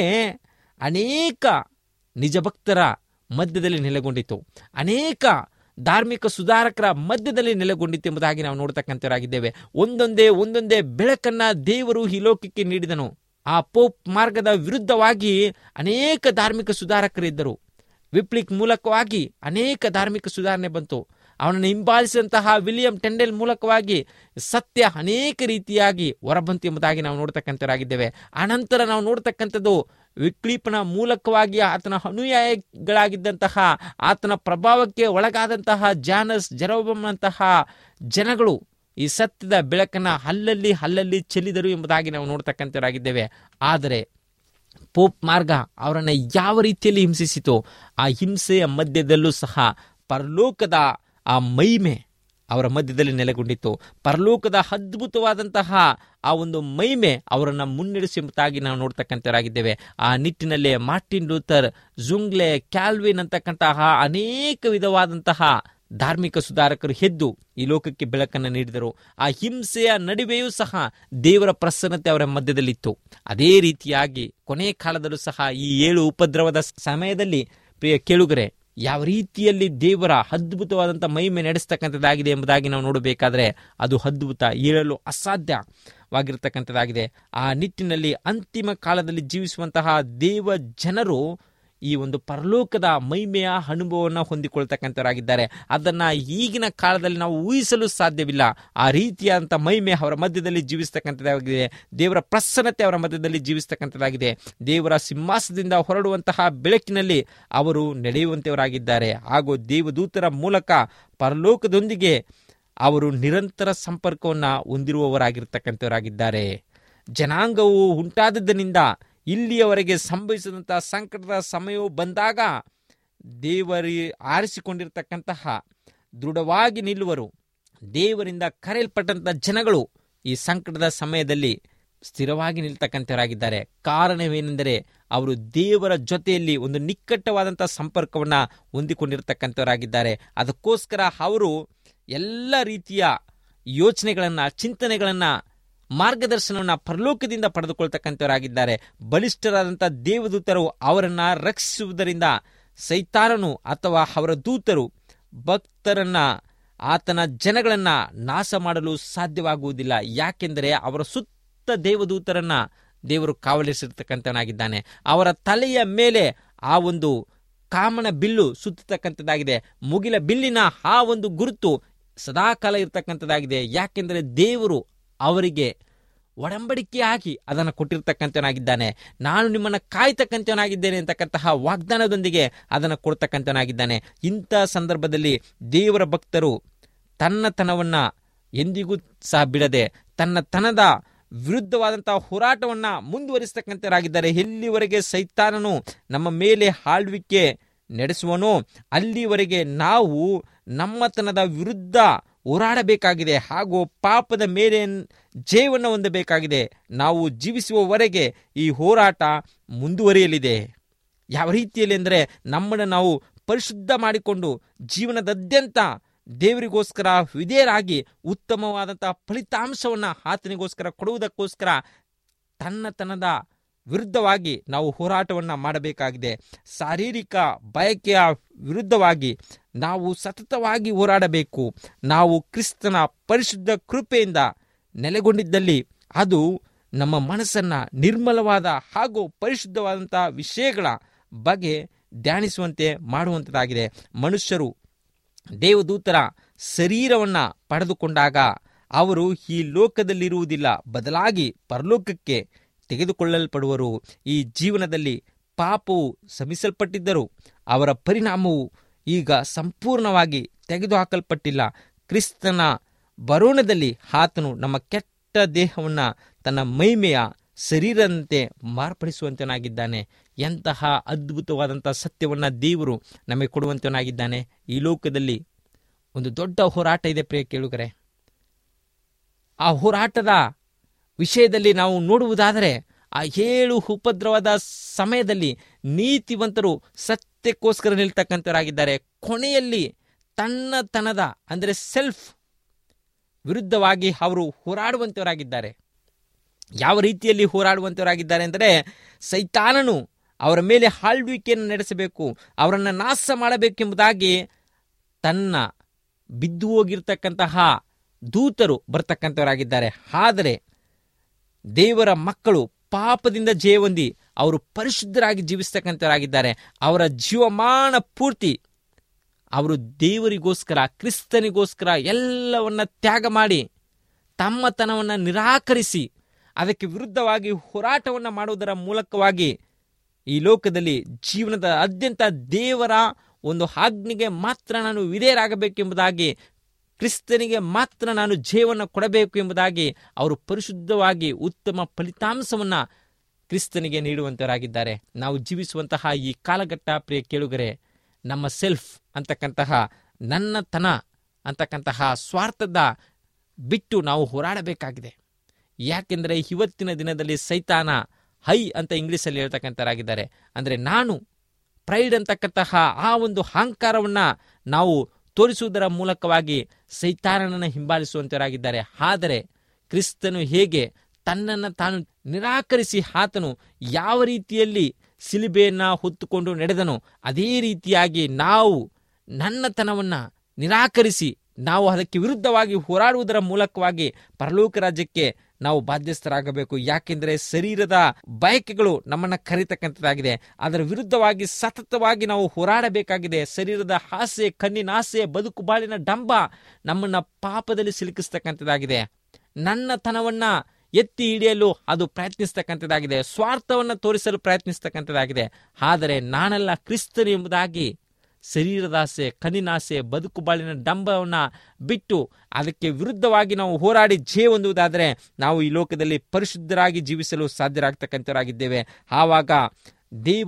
ಅನೇಕ ನಿಜ ಭಕ್ತರ ಮಧ್ಯದಲ್ಲಿ ನೆಲೆಗೊಂಡಿತು ಅನೇಕ ಧಾರ್ಮಿಕ ಸುಧಾರಕರ ಮಧ್ಯದಲ್ಲಿ ನೆಲೆಗೊಂಡಿತು ಎಂಬುದಾಗಿ ನಾವು ನೋಡ್ತಕ್ಕಂಥವರಾಗಿದ್ದೇವೆ ಒಂದೊಂದೇ ಒಂದೊಂದೇ ಬೆಳಕನ್ನ ದೇವರು ಈ ಲೋಕಕ್ಕೆ ನೀಡಿದನು ಆ ಪೋಪ್ ಮಾರ್ಗದ ವಿರುದ್ಧವಾಗಿ ಅನೇಕ ಧಾರ್ಮಿಕ ಸುಧಾರಕರಿದ್ದರು ವಿಪ್ಲಿಕ್ ಮೂಲಕವಾಗಿ ಅನೇಕ ಧಾರ್ಮಿಕ ಸುಧಾರಣೆ ಬಂತು ಅವನನ್ನು ಹಿಂಬಾಲಿಸಿದಂತಹ ವಿಲಿಯಂ ಟೆಂಡೆಲ್ ಮೂಲಕವಾಗಿ ಸತ್ಯ ಅನೇಕ ರೀತಿಯಾಗಿ ಹೊರಬಂತು ಎಂಬುದಾಗಿ ನಾವು ನೋಡ್ತಕ್ಕಂಥವರಾಗಿದ್ದೇವೆ ಆನಂತರ ನಾವು ನೋಡ್ತಕ್ಕಂಥದ್ದು ವಿಕ್ಲೀಪನ ಮೂಲಕವಾಗಿ ಆತನ ಅನುಯಾಯಿಗಳಾಗಿದ್ದಂತಹ ಆತನ ಪ್ರಭಾವಕ್ಕೆ ಒಳಗಾದಂತಹ ಜಾನಸ್ ಜರೋಬಂನಂತಹ ಜನಗಳು ಈ ಸತ್ಯದ ಬೆಳಕನ್ನು ಅಲ್ಲಲ್ಲಿ ಅಲ್ಲಲ್ಲಿ ಚೆಲ್ಲಿದರು ಎಂಬುದಾಗಿ ನಾವು ನೋಡ್ತಕ್ಕಂಥವರಾಗಿದ್ದೇವೆ ಆದರೆ ಪೋಪ್ ಮಾರ್ಗ ಅವರನ್ನು ಯಾವ ರೀತಿಯಲ್ಲಿ ಹಿಂಸಿಸಿತು ಆ ಹಿಂಸೆಯ ಮಧ್ಯದಲ್ಲೂ ಸಹ ಪರಲೋಕದ ಆ ಮಹಿಮೆ ಅವರ ಮಧ್ಯದಲ್ಲಿ ನೆಲೆಗೊಂಡಿತ್ತು ಪರಲೋಕದ ಅದ್ಭುತವಾದಂತಹ ಆ ಒಂದು ಮಹಿಮೆ ಅವರನ್ನು ಮುನ್ನಡೆಸಿ ಎಂಬುದಾಗಿ ನಾವು ನೋಡ್ತಕ್ಕಂಥವರಾಗಿದ್ದೇವೆ ಆ ನಿಟ್ಟಿನಲ್ಲಿ ಮಾರ್ಟಿನ್ ಲೂಥರ್ ಜುಂಗ್ಲೆ ಕ್ಯಾಲ್ವಿನ್ ಅಂತಕ್ಕಂತಹ ಅನೇಕ ವಿಧವಾದಂತಹ ಧಾರ್ಮಿಕ ಸುಧಾರಕರು ಎದ್ದು ಈ ಲೋಕಕ್ಕೆ ಬೆಳಕನ್ನು ನೀಡಿದರು ಆ ಹಿಂಸೆಯ ನಡುವೆಯೂ ಸಹ ದೇವರ ಪ್ರಸನ್ನತೆ ಅವರ ಮಧ್ಯದಲ್ಲಿತ್ತು ಅದೇ ರೀತಿಯಾಗಿ ಕೊನೆಯ ಕಾಲದಲ್ಲೂ ಸಹ ಈ ಏಳು ಉಪದ್ರವದ ಸಮಯದಲ್ಲಿ ಪ್ರಿಯ ಕೇಳುಗರೆ ಯಾವ ರೀತಿಯಲ್ಲಿ ದೇವರ ಅದ್ಭುತವಾದಂಥ ಮಹಿಮೆ ನಡೆಸ್ತಕ್ಕಂಥದ್ದಾಗಿದೆ ಎಂಬುದಾಗಿ ನಾವು ನೋಡಬೇಕಾದ್ರೆ ಅದು ಅದ್ಭುತ ಹೇಳಲು ಅಸಾಧ್ಯವಾಗಿರ್ತಕ್ಕಂಥದ್ದಾಗಿದೆ ಆ ನಿಟ್ಟಿನಲ್ಲಿ ಅಂತಿಮ ಕಾಲದಲ್ಲಿ ಜೀವಿಸುವಂತಹ ದೇವ ಜನರು ಈ ಒಂದು ಪರಲೋಕದ ಮಹಿಮೆಯ ಅನುಭವವನ್ನು ಹೊಂದಿಕೊಳ್ತಕ್ಕಂಥವರಾಗಿದ್ದಾರೆ ಅದನ್ನು ಈಗಿನ ಕಾಲದಲ್ಲಿ ನಾವು ಊಹಿಸಲು ಸಾಧ್ಯವಿಲ್ಲ ಆ ರೀತಿಯಾದಂಥ ಮಹಿಮೆ ಅವರ ಮಧ್ಯದಲ್ಲಿ ಜೀವಿಸ್ತಕ್ಕಂಥದ್ದಾಗಿದೆ ದೇವರ ಪ್ರಸನ್ನತೆ ಅವರ ಮಧ್ಯದಲ್ಲಿ ಜೀವಿಸ್ತಕ್ಕಂಥದ್ದಾಗಿದೆ ದೇವರ ಸಿಂಹಾಸದಿಂದ ಹೊರಡುವಂತಹ ಬೆಳಕಿನಲ್ಲಿ ಅವರು ನಡೆಯುವಂಥವರಾಗಿದ್ದಾರೆ ಹಾಗೂ ದೇವದೂತರ ಮೂಲಕ ಪರಲೋಕದೊಂದಿಗೆ ಅವರು ನಿರಂತರ ಸಂಪರ್ಕವನ್ನು ಹೊಂದಿರುವವರಾಗಿರ್ತಕ್ಕಂಥವರಾಗಿದ್ದಾರೆ ಜನಾಂಗವು ಉಂಟಾದದ್ದರಿಂದ ಇಲ್ಲಿಯವರೆಗೆ ಸಂಭವಿಸಿದಂತಹ ಸಂಕಟದ ಸಮಯವು ಬಂದಾಗ ದೇವರಿ ಆರಿಸಿಕೊಂಡಿರ್ತಕ್ಕಂತಹ ದೃಢವಾಗಿ ನಿಲ್ಲುವರು ದೇವರಿಂದ ಕರೆಯಲ್ಪಟ್ಟಂತ ಜನಗಳು ಈ ಸಂಕಟದ ಸಮಯದಲ್ಲಿ ಸ್ಥಿರವಾಗಿ ನಿಲ್ತಕ್ಕಂಥವರಾಗಿದ್ದಾರೆ ಕಾರಣವೇನೆಂದರೆ ಅವರು ದೇವರ ಜೊತೆಯಲ್ಲಿ ಒಂದು ನಿಕ್ಕಟ್ಟವಾದಂತಹ ಸಂಪರ್ಕವನ್ನ ಹೊಂದಿಕೊಂಡಿರ್ತಕ್ಕಂಥವರಾಗಿದ್ದಾರೆ ಅದಕ್ಕೋಸ್ಕರ ಅವರು ಎಲ್ಲ ರೀತಿಯ ಯೋಚನೆಗಳನ್ನ ಚಿಂತನೆಗಳನ್ನ ಮಾರ್ಗದರ್ಶನವನ್ನ ಪರಲೋಕದಿಂದ ಪಡೆದುಕೊಳ್ತಕ್ಕಂಥವರಾಗಿದ್ದಾರೆ ಬಲಿಷ್ಠರಾದಂಥ ದೇವದೂತರು ಅವರನ್ನ ರಕ್ಷಿಸುವುದರಿಂದ ಸೈತಾನನು ಅಥವಾ ಅವರ ದೂತರು ಭಕ್ತರನ್ನ ಆತನ ಜನಗಳನ್ನ ನಾಶ ಮಾಡಲು ಸಾಧ್ಯವಾಗುವುದಿಲ್ಲ ಯಾಕೆಂದರೆ ಅವರ ಸುತ್ತ ದೇವದೂತರನ್ನ ದೇವರು ಕಾವಲಿಸಿರ್ತಕ್ಕಂಥವನಾಗಿದ್ದಾನೆ ಅವರ ತಲೆಯ ಮೇಲೆ ಆ ಒಂದು ಕಾಮನ ಬಿಲ್ಲು ಸುತ್ತತಕ್ಕಂಥದ್ದಾಗಿದೆ ಮುಗಿಲ ಬಿಲ್ಲಿನ ಆ ಒಂದು ಗುರುತು ಸದಾಕಾಲ ಇರತಕ್ಕಂಥದ್ದಾಗಿದೆ ಯಾಕೆಂದರೆ ದೇವರು ಅವರಿಗೆ ಒಡಂಬಡಿಕೆ ಹಾಕಿ ಅದನ್ನು ಕೊಟ್ಟಿರ್ತಕ್ಕಂಥವನಾಗಿದ್ದಾನೆ ನಾನು ನಿಮ್ಮನ್ನು ಕಾಯ್ತಕ್ಕಂಥವನಾಗಿದ್ದೇನೆ ಅಂತಕ್ಕಂತಹ ವಾಗ್ದಾನದೊಂದಿಗೆ ಅದನ್ನು ಕೊಡ್ತಕ್ಕಂಥವನಾಗಿದ್ದಾನೆ ಇಂಥ ಸಂದರ್ಭದಲ್ಲಿ ದೇವರ ಭಕ್ತರು ತನ್ನತನವನ್ನ ಎಂದಿಗೂ ಸಹ ಬಿಡದೆ ತನ್ನ ತನದ ವಿರುದ್ಧವಾದಂತಹ ಹೋರಾಟವನ್ನ ಮುಂದುವರಿಸತಕ್ಕಂಥವರಾಗಿದ್ದಾರೆ ಎಲ್ಲಿವರೆಗೆ ಸೈತಾನನು ನಮ್ಮ ಮೇಲೆ ಆಳ್ವಿಕೆ ನಡೆಸುವನೋ ಅಲ್ಲಿವರೆಗೆ ನಾವು ನಮ್ಮತನದ ವಿರುದ್ಧ ಹೋರಾಡಬೇಕಾಗಿದೆ ಹಾಗೂ ಪಾಪದ ಮೇಲೆ ಜಯವನ್ನು ಹೊಂದಬೇಕಾಗಿದೆ ನಾವು ಜೀವಿಸುವವರೆಗೆ ಈ ಹೋರಾಟ ಮುಂದುವರಿಯಲಿದೆ ಯಾವ ರೀತಿಯಲ್ಲಿ ಅಂದರೆ ನಮ್ಮನ್ನು ನಾವು ಪರಿಶುದ್ಧ ಮಾಡಿಕೊಂಡು ಜೀವನದಾದ್ಯಂತ ದೇವರಿಗೋಸ್ಕರ ವಿಧೇಯರಾಗಿ ಉತ್ತಮವಾದಂತಹ ಫಲಿತಾಂಶವನ್ನು ಆತನಿಗೋಸ್ಕರ ಕೊಡುವುದಕ್ಕೋಸ್ಕರ ತನ್ನತನದ ವಿರುದ್ಧವಾಗಿ ನಾವು ಹೋರಾಟವನ್ನು ಮಾಡಬೇಕಾಗಿದೆ ಶಾರೀರಿಕ ಬಯಕೆಯ ವಿರುದ್ಧವಾಗಿ ನಾವು ಸತತವಾಗಿ ಹೋರಾಡಬೇಕು ನಾವು ಕ್ರಿಸ್ತನ ಪರಿಶುದ್ಧ ಕೃಪೆಯಿಂದ ನೆಲೆಗೊಂಡಿದ್ದಲ್ಲಿ ಅದು ನಮ್ಮ ಮನಸ್ಸನ್ನ ನಿರ್ಮಲವಾದ ಹಾಗೂ ಪರಿಶುದ್ಧವಾದಂತಹ ವಿಷಯಗಳ ಬಗ್ಗೆ ಧ್ಯಾನಿಸುವಂತೆ ಮಾಡುವಂಥದ್ದಾಗಿದೆ ಮನುಷ್ಯರು ದೇವದೂತರ ಶರೀರವನ್ನ ಪಡೆದುಕೊಂಡಾಗ ಅವರು ಈ ಲೋಕದಲ್ಲಿರುವುದಿಲ್ಲ ಬದಲಾಗಿ ಪರಲೋಕಕ್ಕೆ ತೆಗೆದುಕೊಳ್ಳಲ್ಪಡುವರು ಈ ಜೀವನದಲ್ಲಿ ಪಾಪವು ಸಮಿಸಲ್ಪಟ್ಟಿದ್ದರು ಅವರ ಪರಿಣಾಮವು ಈಗ ಸಂಪೂರ್ಣವಾಗಿ ತೆಗೆದುಹಾಕಲ್ಪಟ್ಟಿಲ್ಲ ಕ್ರಿಸ್ತನ ಬರೋಣದಲ್ಲಿ ಆತನು ನಮ್ಮ ಕೆಟ್ಟ ದೇಹವನ್ನ ತನ್ನ ಮೈಮೆಯ ಶರೀರದಂತೆ ಮಾರ್ಪಡಿಸುವಂತನಾಗಿದ್ದಾನೆ ಎಂತಹ ಅದ್ಭುತವಾದಂತಹ ಸತ್ಯವನ್ನ ದೇವರು ನಮಗೆ ಕೊಡುವಂತನಾಗಿದ್ದಾನೆ ಈ ಲೋಕದಲ್ಲಿ ಒಂದು ದೊಡ್ಡ ಹೋರಾಟ ಇದೆ ಪ್ರಿಯ ಕೇಳುಗರೆ ಆ ಹೋರಾಟದ ವಿಷಯದಲ್ಲಿ ನಾವು ನೋಡುವುದಾದರೆ ಆ ಏಳು ಉಪದ್ರವದ ಸಮಯದಲ್ಲಿ ನೀತಿವಂತರು ಸತ್ಯಕ್ಕೋಸ್ಕರ ನಿಲ್ತಕ್ಕಂಥವರಾಗಿದ್ದಾರೆ ಕೊನೆಯಲ್ಲಿ ತನ್ನತನದ ಅಂದರೆ ಸೆಲ್ಫ್ ವಿರುದ್ಧವಾಗಿ ಅವರು ಹೋರಾಡುವಂತವರಾಗಿದ್ದಾರೆ ಯಾವ ರೀತಿಯಲ್ಲಿ ಹೋರಾಡುವಂತವರಾಗಿದ್ದಾರೆ ಅಂದರೆ ಸೈತಾನನು ಅವರ ಮೇಲೆ ಆಳ್ವಿಕೆಯನ್ನು ನಡೆಸಬೇಕು ಅವರನ್ನು ನಾಶ ಮಾಡಬೇಕೆಂಬುದಾಗಿ ತನ್ನ ಬಿದ್ದು ಹೋಗಿರ್ತಕ್ಕಂತಹ ದೂತರು ಬರ್ತಕ್ಕಂಥವರಾಗಿದ್ದಾರೆ ಆದರೆ ದೇವರ ಮಕ್ಕಳು ಪಾಪದಿಂದ ಜಯ ಹೊಂದಿ ಅವರು ಪರಿಶುದ್ಧರಾಗಿ ಜೀವಿಸ್ತಕ್ಕಂಥವರಾಗಿದ್ದಾರೆ ಅವರ ಜೀವಮಾನ ಪೂರ್ತಿ ಅವರು ದೇವರಿಗೋಸ್ಕರ ಕ್ರಿಸ್ತನಿಗೋಸ್ಕರ ಎಲ್ಲವನ್ನ ತ್ಯಾಗ ಮಾಡಿ ತಮ್ಮತನವನ್ನು ನಿರಾಕರಿಸಿ ಅದಕ್ಕೆ ವಿರುದ್ಧವಾಗಿ ಹೋರಾಟವನ್ನು ಮಾಡುವುದರ ಮೂಲಕವಾಗಿ ಈ ಲೋಕದಲ್ಲಿ ಜೀವನದ ಅತ್ಯಂತ ದೇವರ ಒಂದು ಆಜ್ಞೆಗೆ ಮಾತ್ರ ನಾನು ವಿಧೇಯರಾಗಬೇಕೆಂಬುದಾಗಿ ಕ್ರಿಸ್ತನಿಗೆ ಮಾತ್ರ ನಾನು ಜಯವನ್ನು ಕೊಡಬೇಕು ಎಂಬುದಾಗಿ ಅವರು ಪರಿಶುದ್ಧವಾಗಿ ಉತ್ತಮ ಫಲಿತಾಂಶವನ್ನ ಕ್ರಿಸ್ತನಿಗೆ ನೀಡುವಂತರಾಗಿದ್ದಾರೆ ನಾವು ಜೀವಿಸುವಂತಹ ಈ ಕಾಲಘಟ್ಟ ಪ್ರಿಯ ಕೇಳುಗರೆ ನಮ್ಮ ಸೆಲ್ಫ್ ಅಂತಕ್ಕಂತಹ ನನ್ನತನ ಅಂತಕ್ಕಂತಹ ಸ್ವಾರ್ಥದ ಬಿಟ್ಟು ನಾವು ಹೋರಾಡಬೇಕಾಗಿದೆ ಯಾಕೆಂದರೆ ಇವತ್ತಿನ ದಿನದಲ್ಲಿ ಸೈತಾನ ಹೈ ಅಂತ ಇಂಗ್ಲೀಷಲ್ಲಿ ಹೇಳ್ತಕ್ಕಂಥರಾಗಿದ್ದಾರೆ ಅಂದರೆ ನಾನು ಪ್ರೈಡ್ ಅಂತಕ್ಕಂತಹ ಆ ಒಂದು ಅಹಂಕಾರವನ್ನ ನಾವು ತೋರಿಸುವುದರ ಮೂಲಕವಾಗಿ ಸೈತಾನನನ್ನು ಹಿಂಬಾಲಿಸುವಂತವರಾಗಿದ್ದಾರೆ ಆದರೆ ಕ್ರಿಸ್ತನು ಹೇಗೆ ತನ್ನನ್ನು ತಾನು ನಿರಾಕರಿಸಿ ಆತನು ಯಾವ ರೀತಿಯಲ್ಲಿ ಸಿಲಿಬೆಯನ್ನ ಹೊತ್ತುಕೊಂಡು ನಡೆದನೋ ಅದೇ ರೀತಿಯಾಗಿ ನಾವು ನನ್ನತನವನ್ನ ನಿರಾಕರಿಸಿ ನಾವು ಅದಕ್ಕೆ ವಿರುದ್ಧವಾಗಿ ಹೋರಾಡುವುದರ ಮೂಲಕವಾಗಿ ಪರಲೋಕ ರಾಜ್ಯಕ್ಕೆ ನಾವು ಬಾಧ್ಯಸ್ಥರಾಗಬೇಕು ಯಾಕೆಂದರೆ ಶರೀರದ ಬಯಕೆಗಳು ನಮ್ಮನ್ನ ಕರೀತಕ್ಕಂಥದ್ದಾಗಿದೆ ಅದರ ವಿರುದ್ಧವಾಗಿ ಸತತವಾಗಿ ನಾವು ಹೋರಾಡಬೇಕಾಗಿದೆ ಶರೀರದ ಆಸೆ ಕಣ್ಣಿನ ಆಸೆ ಬದುಕು ಬಾಳಿನ ಡಂಬ ನಮ್ಮನ್ನ ಪಾಪದಲ್ಲಿ ಸಿಲುಕಿಸ್ತಕ್ಕಂಥದ್ದಾಗಿದೆ ನನ್ನತನವನ್ನ ಎತ್ತಿ ಹಿಡಿಯಲು ಅದು ಪ್ರಯತ್ನಿಸ್ತಕ್ಕಂಥದ್ದಾಗಿದೆ ಸ್ವಾರ್ಥವನ್ನ ತೋರಿಸಲು ಪ್ರಯತ್ನಿಸ್ತಕ್ಕಂಥದ್ದಾಗಿದೆ ಆದರೆ ನಾನೆಲ್ಲ ಕ್ರಿಸ್ತನು ಎಂಬುದಾಗಿ ಶರೀರದಾಸೆ ಕಣ್ಣಿನಾಸೆ ಬದುಕು ಬಾಳಿನ ಡಂಬವನ್ನ ಬಿಟ್ಟು ಅದಕ್ಕೆ ವಿರುದ್ಧವಾಗಿ ನಾವು ಹೋರಾಡಿ ಜಯ ಹೊಂದುವುದಾದರೆ ನಾವು ಈ ಲೋಕದಲ್ಲಿ ಪರಿಶುದ್ಧರಾಗಿ ಜೀವಿಸಲು ಸಾಧ್ಯರಾಗ್ತಕ್ಕಂಥವರಾಗಿದ್ದೇವೆ ಆವಾಗ ದೇವರು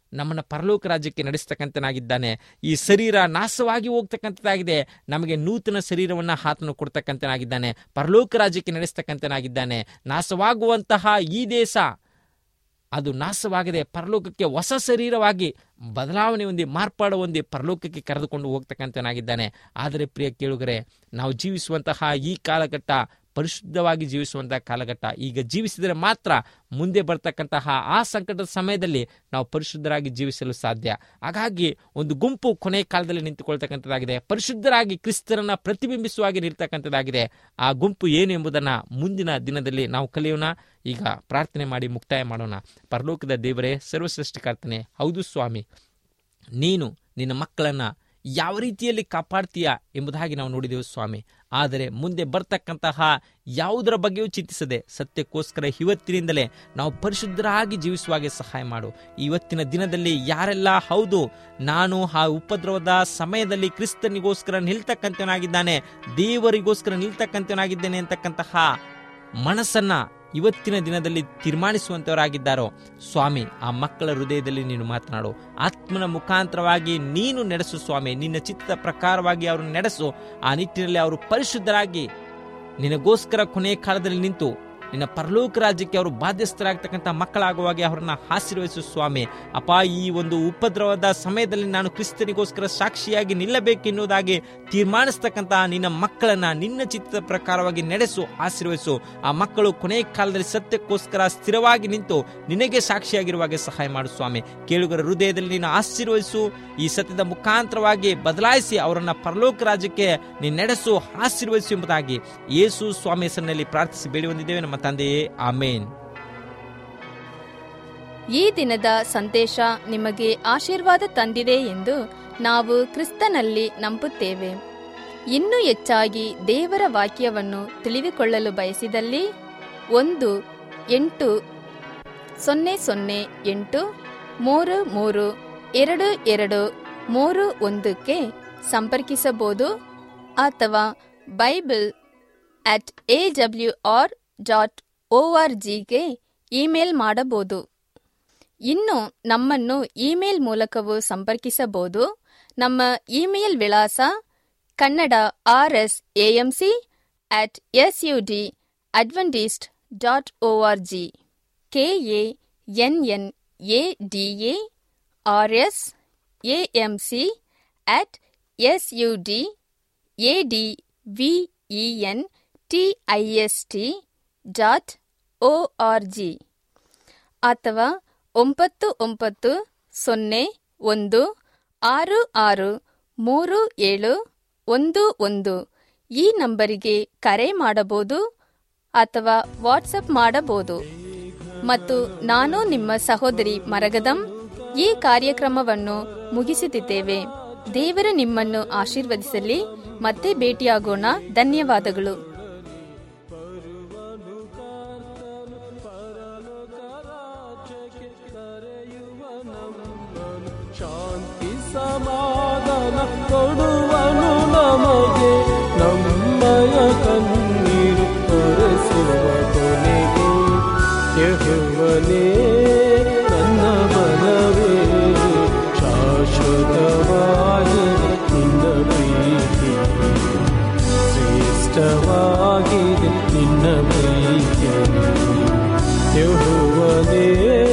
ನಮ್ಮನ್ನ ಪರಲೋಕ ರಾಜ್ಯಕ್ಕೆ ನಡೆಸ್ತಕ್ಕಂಥನಾಗಿದ್ದಾನೆ ಈ ಶರೀರ ನಾಶವಾಗಿ ಹೋಗ್ತಕ್ಕಂಥದ್ದಾಗಿದೆ ನಮಗೆ ನೂತನ ಶರೀರವನ್ನ ಆತನು ಕೊಡ್ತಕ್ಕಂಥನಾಗಿದ್ದಾನೆ ಪರಲೋಕ ರಾಜ್ಯಕ್ಕೆ ನಡೆಸ್ತಕ್ಕಂಥನಾಗಿದ್ದಾನೆ ನಾಶವಾಗುವಂತಹ ಈ ದೇಶ ಅದು ನಾಶವಾಗದೆ ಪರಲೋಕಕ್ಕೆ ಹೊಸ ಶರೀರವಾಗಿ ಬದಲಾವಣೆ ಹೊಂದಿ ಮಾರ್ಪಾಡು ಹೊಂದಿ ಪರಲೋಕಕ್ಕೆ ಕರೆದುಕೊಂಡು ಹೋಗ್ತಕ್ಕಂಥನಾಗಿದ್ದಾನೆ ಆದರೆ ಪ್ರಿಯ ಕೇಳುಗರೆ ನಾವು ಜೀವಿಸುವಂತಹ ಈ ಕಾಲಘಟ್ಟ ಪರಿಶುದ್ಧವಾಗಿ ಜೀವಿಸುವಂತಹ ಕಾಲಘಟ್ಟ ಈಗ ಜೀವಿಸಿದರೆ ಮಾತ್ರ ಮುಂದೆ ಬರ್ತಕ್ಕಂತಹ ಆ ಸಂಕಟದ ಸಮಯದಲ್ಲಿ ನಾವು ಪರಿಶುದ್ಧರಾಗಿ ಜೀವಿಸಲು ಸಾಧ್ಯ ಹಾಗಾಗಿ ಒಂದು ಗುಂಪು ಕೊನೆ ಕಾಲದಲ್ಲಿ ನಿಂತುಕೊಳ್ತಕ್ಕಂಥದ್ದಾಗಿದೆ ಪರಿಶುದ್ಧರಾಗಿ ಕ್ರಿಸ್ತರನ್ನ ಪ್ರತಿಬಿಂಬಿಸುವಾಗಿ ನಿಲ್ತಕ್ಕಂಥದ್ದಾಗಿದೆ ಆ ಗುಂಪು ಏನು ಎಂಬುದನ್ನು ಮುಂದಿನ ದಿನದಲ್ಲಿ ನಾವು ಕಲಿಯೋಣ ಈಗ ಪ್ರಾರ್ಥನೆ ಮಾಡಿ ಮುಕ್ತಾಯ ಮಾಡೋಣ ಪರಲೋಕದ ದೇವರೇ ಸರ್ವಸೃಷ್ಟಿಕರ್ತನೆ ಹೌದು ಸ್ವಾಮಿ ನೀನು ನಿನ್ನ ಮಕ್ಕಳನ್ನ ಯಾವ ರೀತಿಯಲ್ಲಿ ಕಾಪಾಡ್ತೀಯ ಎಂಬುದಾಗಿ ನಾವು ನೋಡಿದೆವು ಸ್ವಾಮಿ ಆದರೆ ಮುಂದೆ ಬರ್ತಕ್ಕಂತಹ ಯಾವುದರ ಬಗ್ಗೆಯೂ ಚಿಂತಿಸದೆ ಸತ್ಯಕ್ಕೋಸ್ಕರ ಇವತ್ತಿನಿಂದಲೇ ನಾವು ಪರಿಶುದ್ಧರಾಗಿ ಜೀವಿಸುವಾಗೆ ಸಹಾಯ ಮಾಡು ಇವತ್ತಿನ ದಿನದಲ್ಲಿ ಯಾರೆಲ್ಲ ಹೌದು ನಾನು ಆ ಉಪದ್ರವದ ಸಮಯದಲ್ಲಿ ಕ್ರಿಸ್ತನಿಗೋಸ್ಕರ ನಿಲ್ತಕ್ಕಂಥವನಾಗಿದ್ದಾನೆ ದೇವರಿಗೋಸ್ಕರ ನಿಲ್ತಕ್ಕಂಥವನಾಗಿದ್ದೇನೆ ಅಂತಕ್ಕಂತಹ ಮನಸ್ಸನ್ನ ಇವತ್ತಿನ ದಿನದಲ್ಲಿ ತೀರ್ಮಾನಿಸುವಂತವರಾಗಿದ್ದಾರೋ ಸ್ವಾಮಿ ಆ ಮಕ್ಕಳ ಹೃದಯದಲ್ಲಿ ನೀನು ಮಾತನಾಡು ಆತ್ಮನ ಮುಖಾಂತರವಾಗಿ ನೀನು ನಡೆಸು ಸ್ವಾಮಿ ನಿನ್ನ ಚಿತ್ತದ ಪ್ರಕಾರವಾಗಿ ಅವರನ್ನು ನಡೆಸು ಆ ನಿಟ್ಟಿನಲ್ಲಿ ಅವರು ಪರಿಶುದ್ಧರಾಗಿ ನಿನಗೋಸ್ಕರ ಕೊನೆಯ ಕಾಲದಲ್ಲಿ ನಿಂತು ನಿನ್ನ ಪರಲೋಕ ರಾಜ್ಯಕ್ಕೆ ಅವರು ಬಾಧ್ಯಸ್ಥರಾಗ್ತಕ್ಕಂಥ ಮಕ್ಕಳಾಗುವಾಗೆ ಅವರನ್ನ ಆಶೀರ್ವದಿಸು ಸ್ವಾಮಿ ಅಪ್ಪ ಈ ಒಂದು ಉಪದ್ರವದ ಸಮಯದಲ್ಲಿ ನಾನು ಕ್ರಿಸ್ತನಿಗೋಸ್ಕರ ಸಾಕ್ಷಿಯಾಗಿ ನಿಲ್ಲಬೇಕೆನ್ನುವುದಾಗಿ ತೀರ್ಮಾನಿಸ್ತಕ್ಕಂತಹ ನಿನ್ನ ಮಕ್ಕಳನ್ನ ನಿನ್ನ ಚಿತ್ತದ ಪ್ರಕಾರವಾಗಿ ನಡೆಸು ಆಶೀರ್ವದಿಸು ಆ ಮಕ್ಕಳು ಕೊನೆಯ ಕಾಲದಲ್ಲಿ ಸತ್ಯಕ್ಕೋಸ್ಕರ ಸ್ಥಿರವಾಗಿ ನಿಂತು ನಿನಗೆ ಸಾಕ್ಷಿಯಾಗಿರುವಾಗೆ ಸಹಾಯ ಮಾಡು ಸ್ವಾಮಿ ಕೇಳುಗರ ಹೃದಯದಲ್ಲಿ ನೀನು ಆಶೀರ್ವದಿಸು ಈ ಸತ್ಯದ ಮುಖಾಂತರವಾಗಿ ಬದಲಾಯಿಸಿ ಅವರನ್ನ ಪರಲೋಕ ರಾಜ್ಯಕ್ಕೆ ನೀನು ನಡೆಸು ಆಶೀರ್ವದಿಸು ಎಂಬುದಾಗಿ ಯೇಸು ಸ್ವಾಮಿ ಹೆಸರಿನಲ್ಲಿ ಪ್ರಾರ್ಥಿಸಿ ಬೇಡಿ ಹೊಂದಿದ್ದೇವೆ ನಮ್ಮ ತಂದೆಯೇ ಆಮೇನ್ ಈ ದಿನದ ಸಂದೇಶ ನಿಮಗೆ ಆಶೀರ್ವಾದ ತಂದಿದೆ ಎಂದು ನಾವು ಕ್ರಿಸ್ತನಲ್ಲಿ ನಂಬುತ್ತೇವೆ ಇನ್ನೂ ಹೆಚ್ಚಾಗಿ ದೇವರ ವಾಕ್ಯವನ್ನು ತಿಳಿದುಕೊಳ್ಳಲು ಬಯಸಿದಲ್ಲಿ ಒಂದು ಎಂಟು ಸೊನ್ನೆ ಸೊನ್ನೆ ಎಂಟು ಮೂರು ಮೂರು ಎರಡು ಎರಡು ಮೂರು ಒಂದಕ್ಕೆ ಸಂಪರ್ಕಿಸಬಹುದು ಅಥವಾ Bible at A W R dot O R ಜಿಗೆ ಇಮೇಲ್ ಮಾಡಬಹುದು ಇನ್ನು ನಮ್ಮನ್ನು ಇಮೇಲ್ ಮೂಲಕವೂ ಸಂಪರ್ಕಿಸಬಹುದು ನಮ್ಮ ಇಮೇಲ್ ವಿಳಾಸ Kannada R S AMC at S U D Adventist dot O R G K A N N A D A R S AM C at S U D A D V E N T I S T dot O R G ಅಥವಾ ಒಂಬತ್ತು ಒಂಬತ್ತು ಸೊನ್ನೆ ಒಂದು ಆರು ಆರು ಮೂರು ಏಳು ಒಂದು ಒಂದು ಈ ನಂಬರಿಗೆ ಕರೆ ಮಾಡಬಹುದು ಅಥವಾ ವಾಟ್ಸಪ್ ಮಾಡಬಹುದು ಮತ್ತು ನಾನು ನಿಮ್ಮ ಸಹೋದರಿ ಮರಗದಂ ಈ ಕಾರ್ಯಕ್ರಮವನ್ನು ಮುಗಿಸುತ್ತಿದ್ದೇವೆ ದೇವರು ನಿಮ್ಮನ್ನು ಆಶೀರ್ವದಿಸಲಿ ಮತ್ತೆ ಭೇಟಿಯಾಗೋಣ ಧನ್ಯವಾದಗಳು ಶಾಂತಿ ಸಮಾಧಾನ ಕೊಡುವನು ನಮಗೆ ನಮ್ಮಯ ಕಣ್ಣೀರು ತೋರಿಸುವ ಕೊನೆಗೆ ಯಹುವನೇ ನನ್ನ ಮನವೇ ಶಾಶ್ವತವಾಗಿ ನಿನ್ನ ಪ್ರೀತಿ ಶ್ರೇಷ್ಠವಾಗಿದೆ ನಿನ್ನ ಪ್ರೀತಿ ಯಹುವನೇ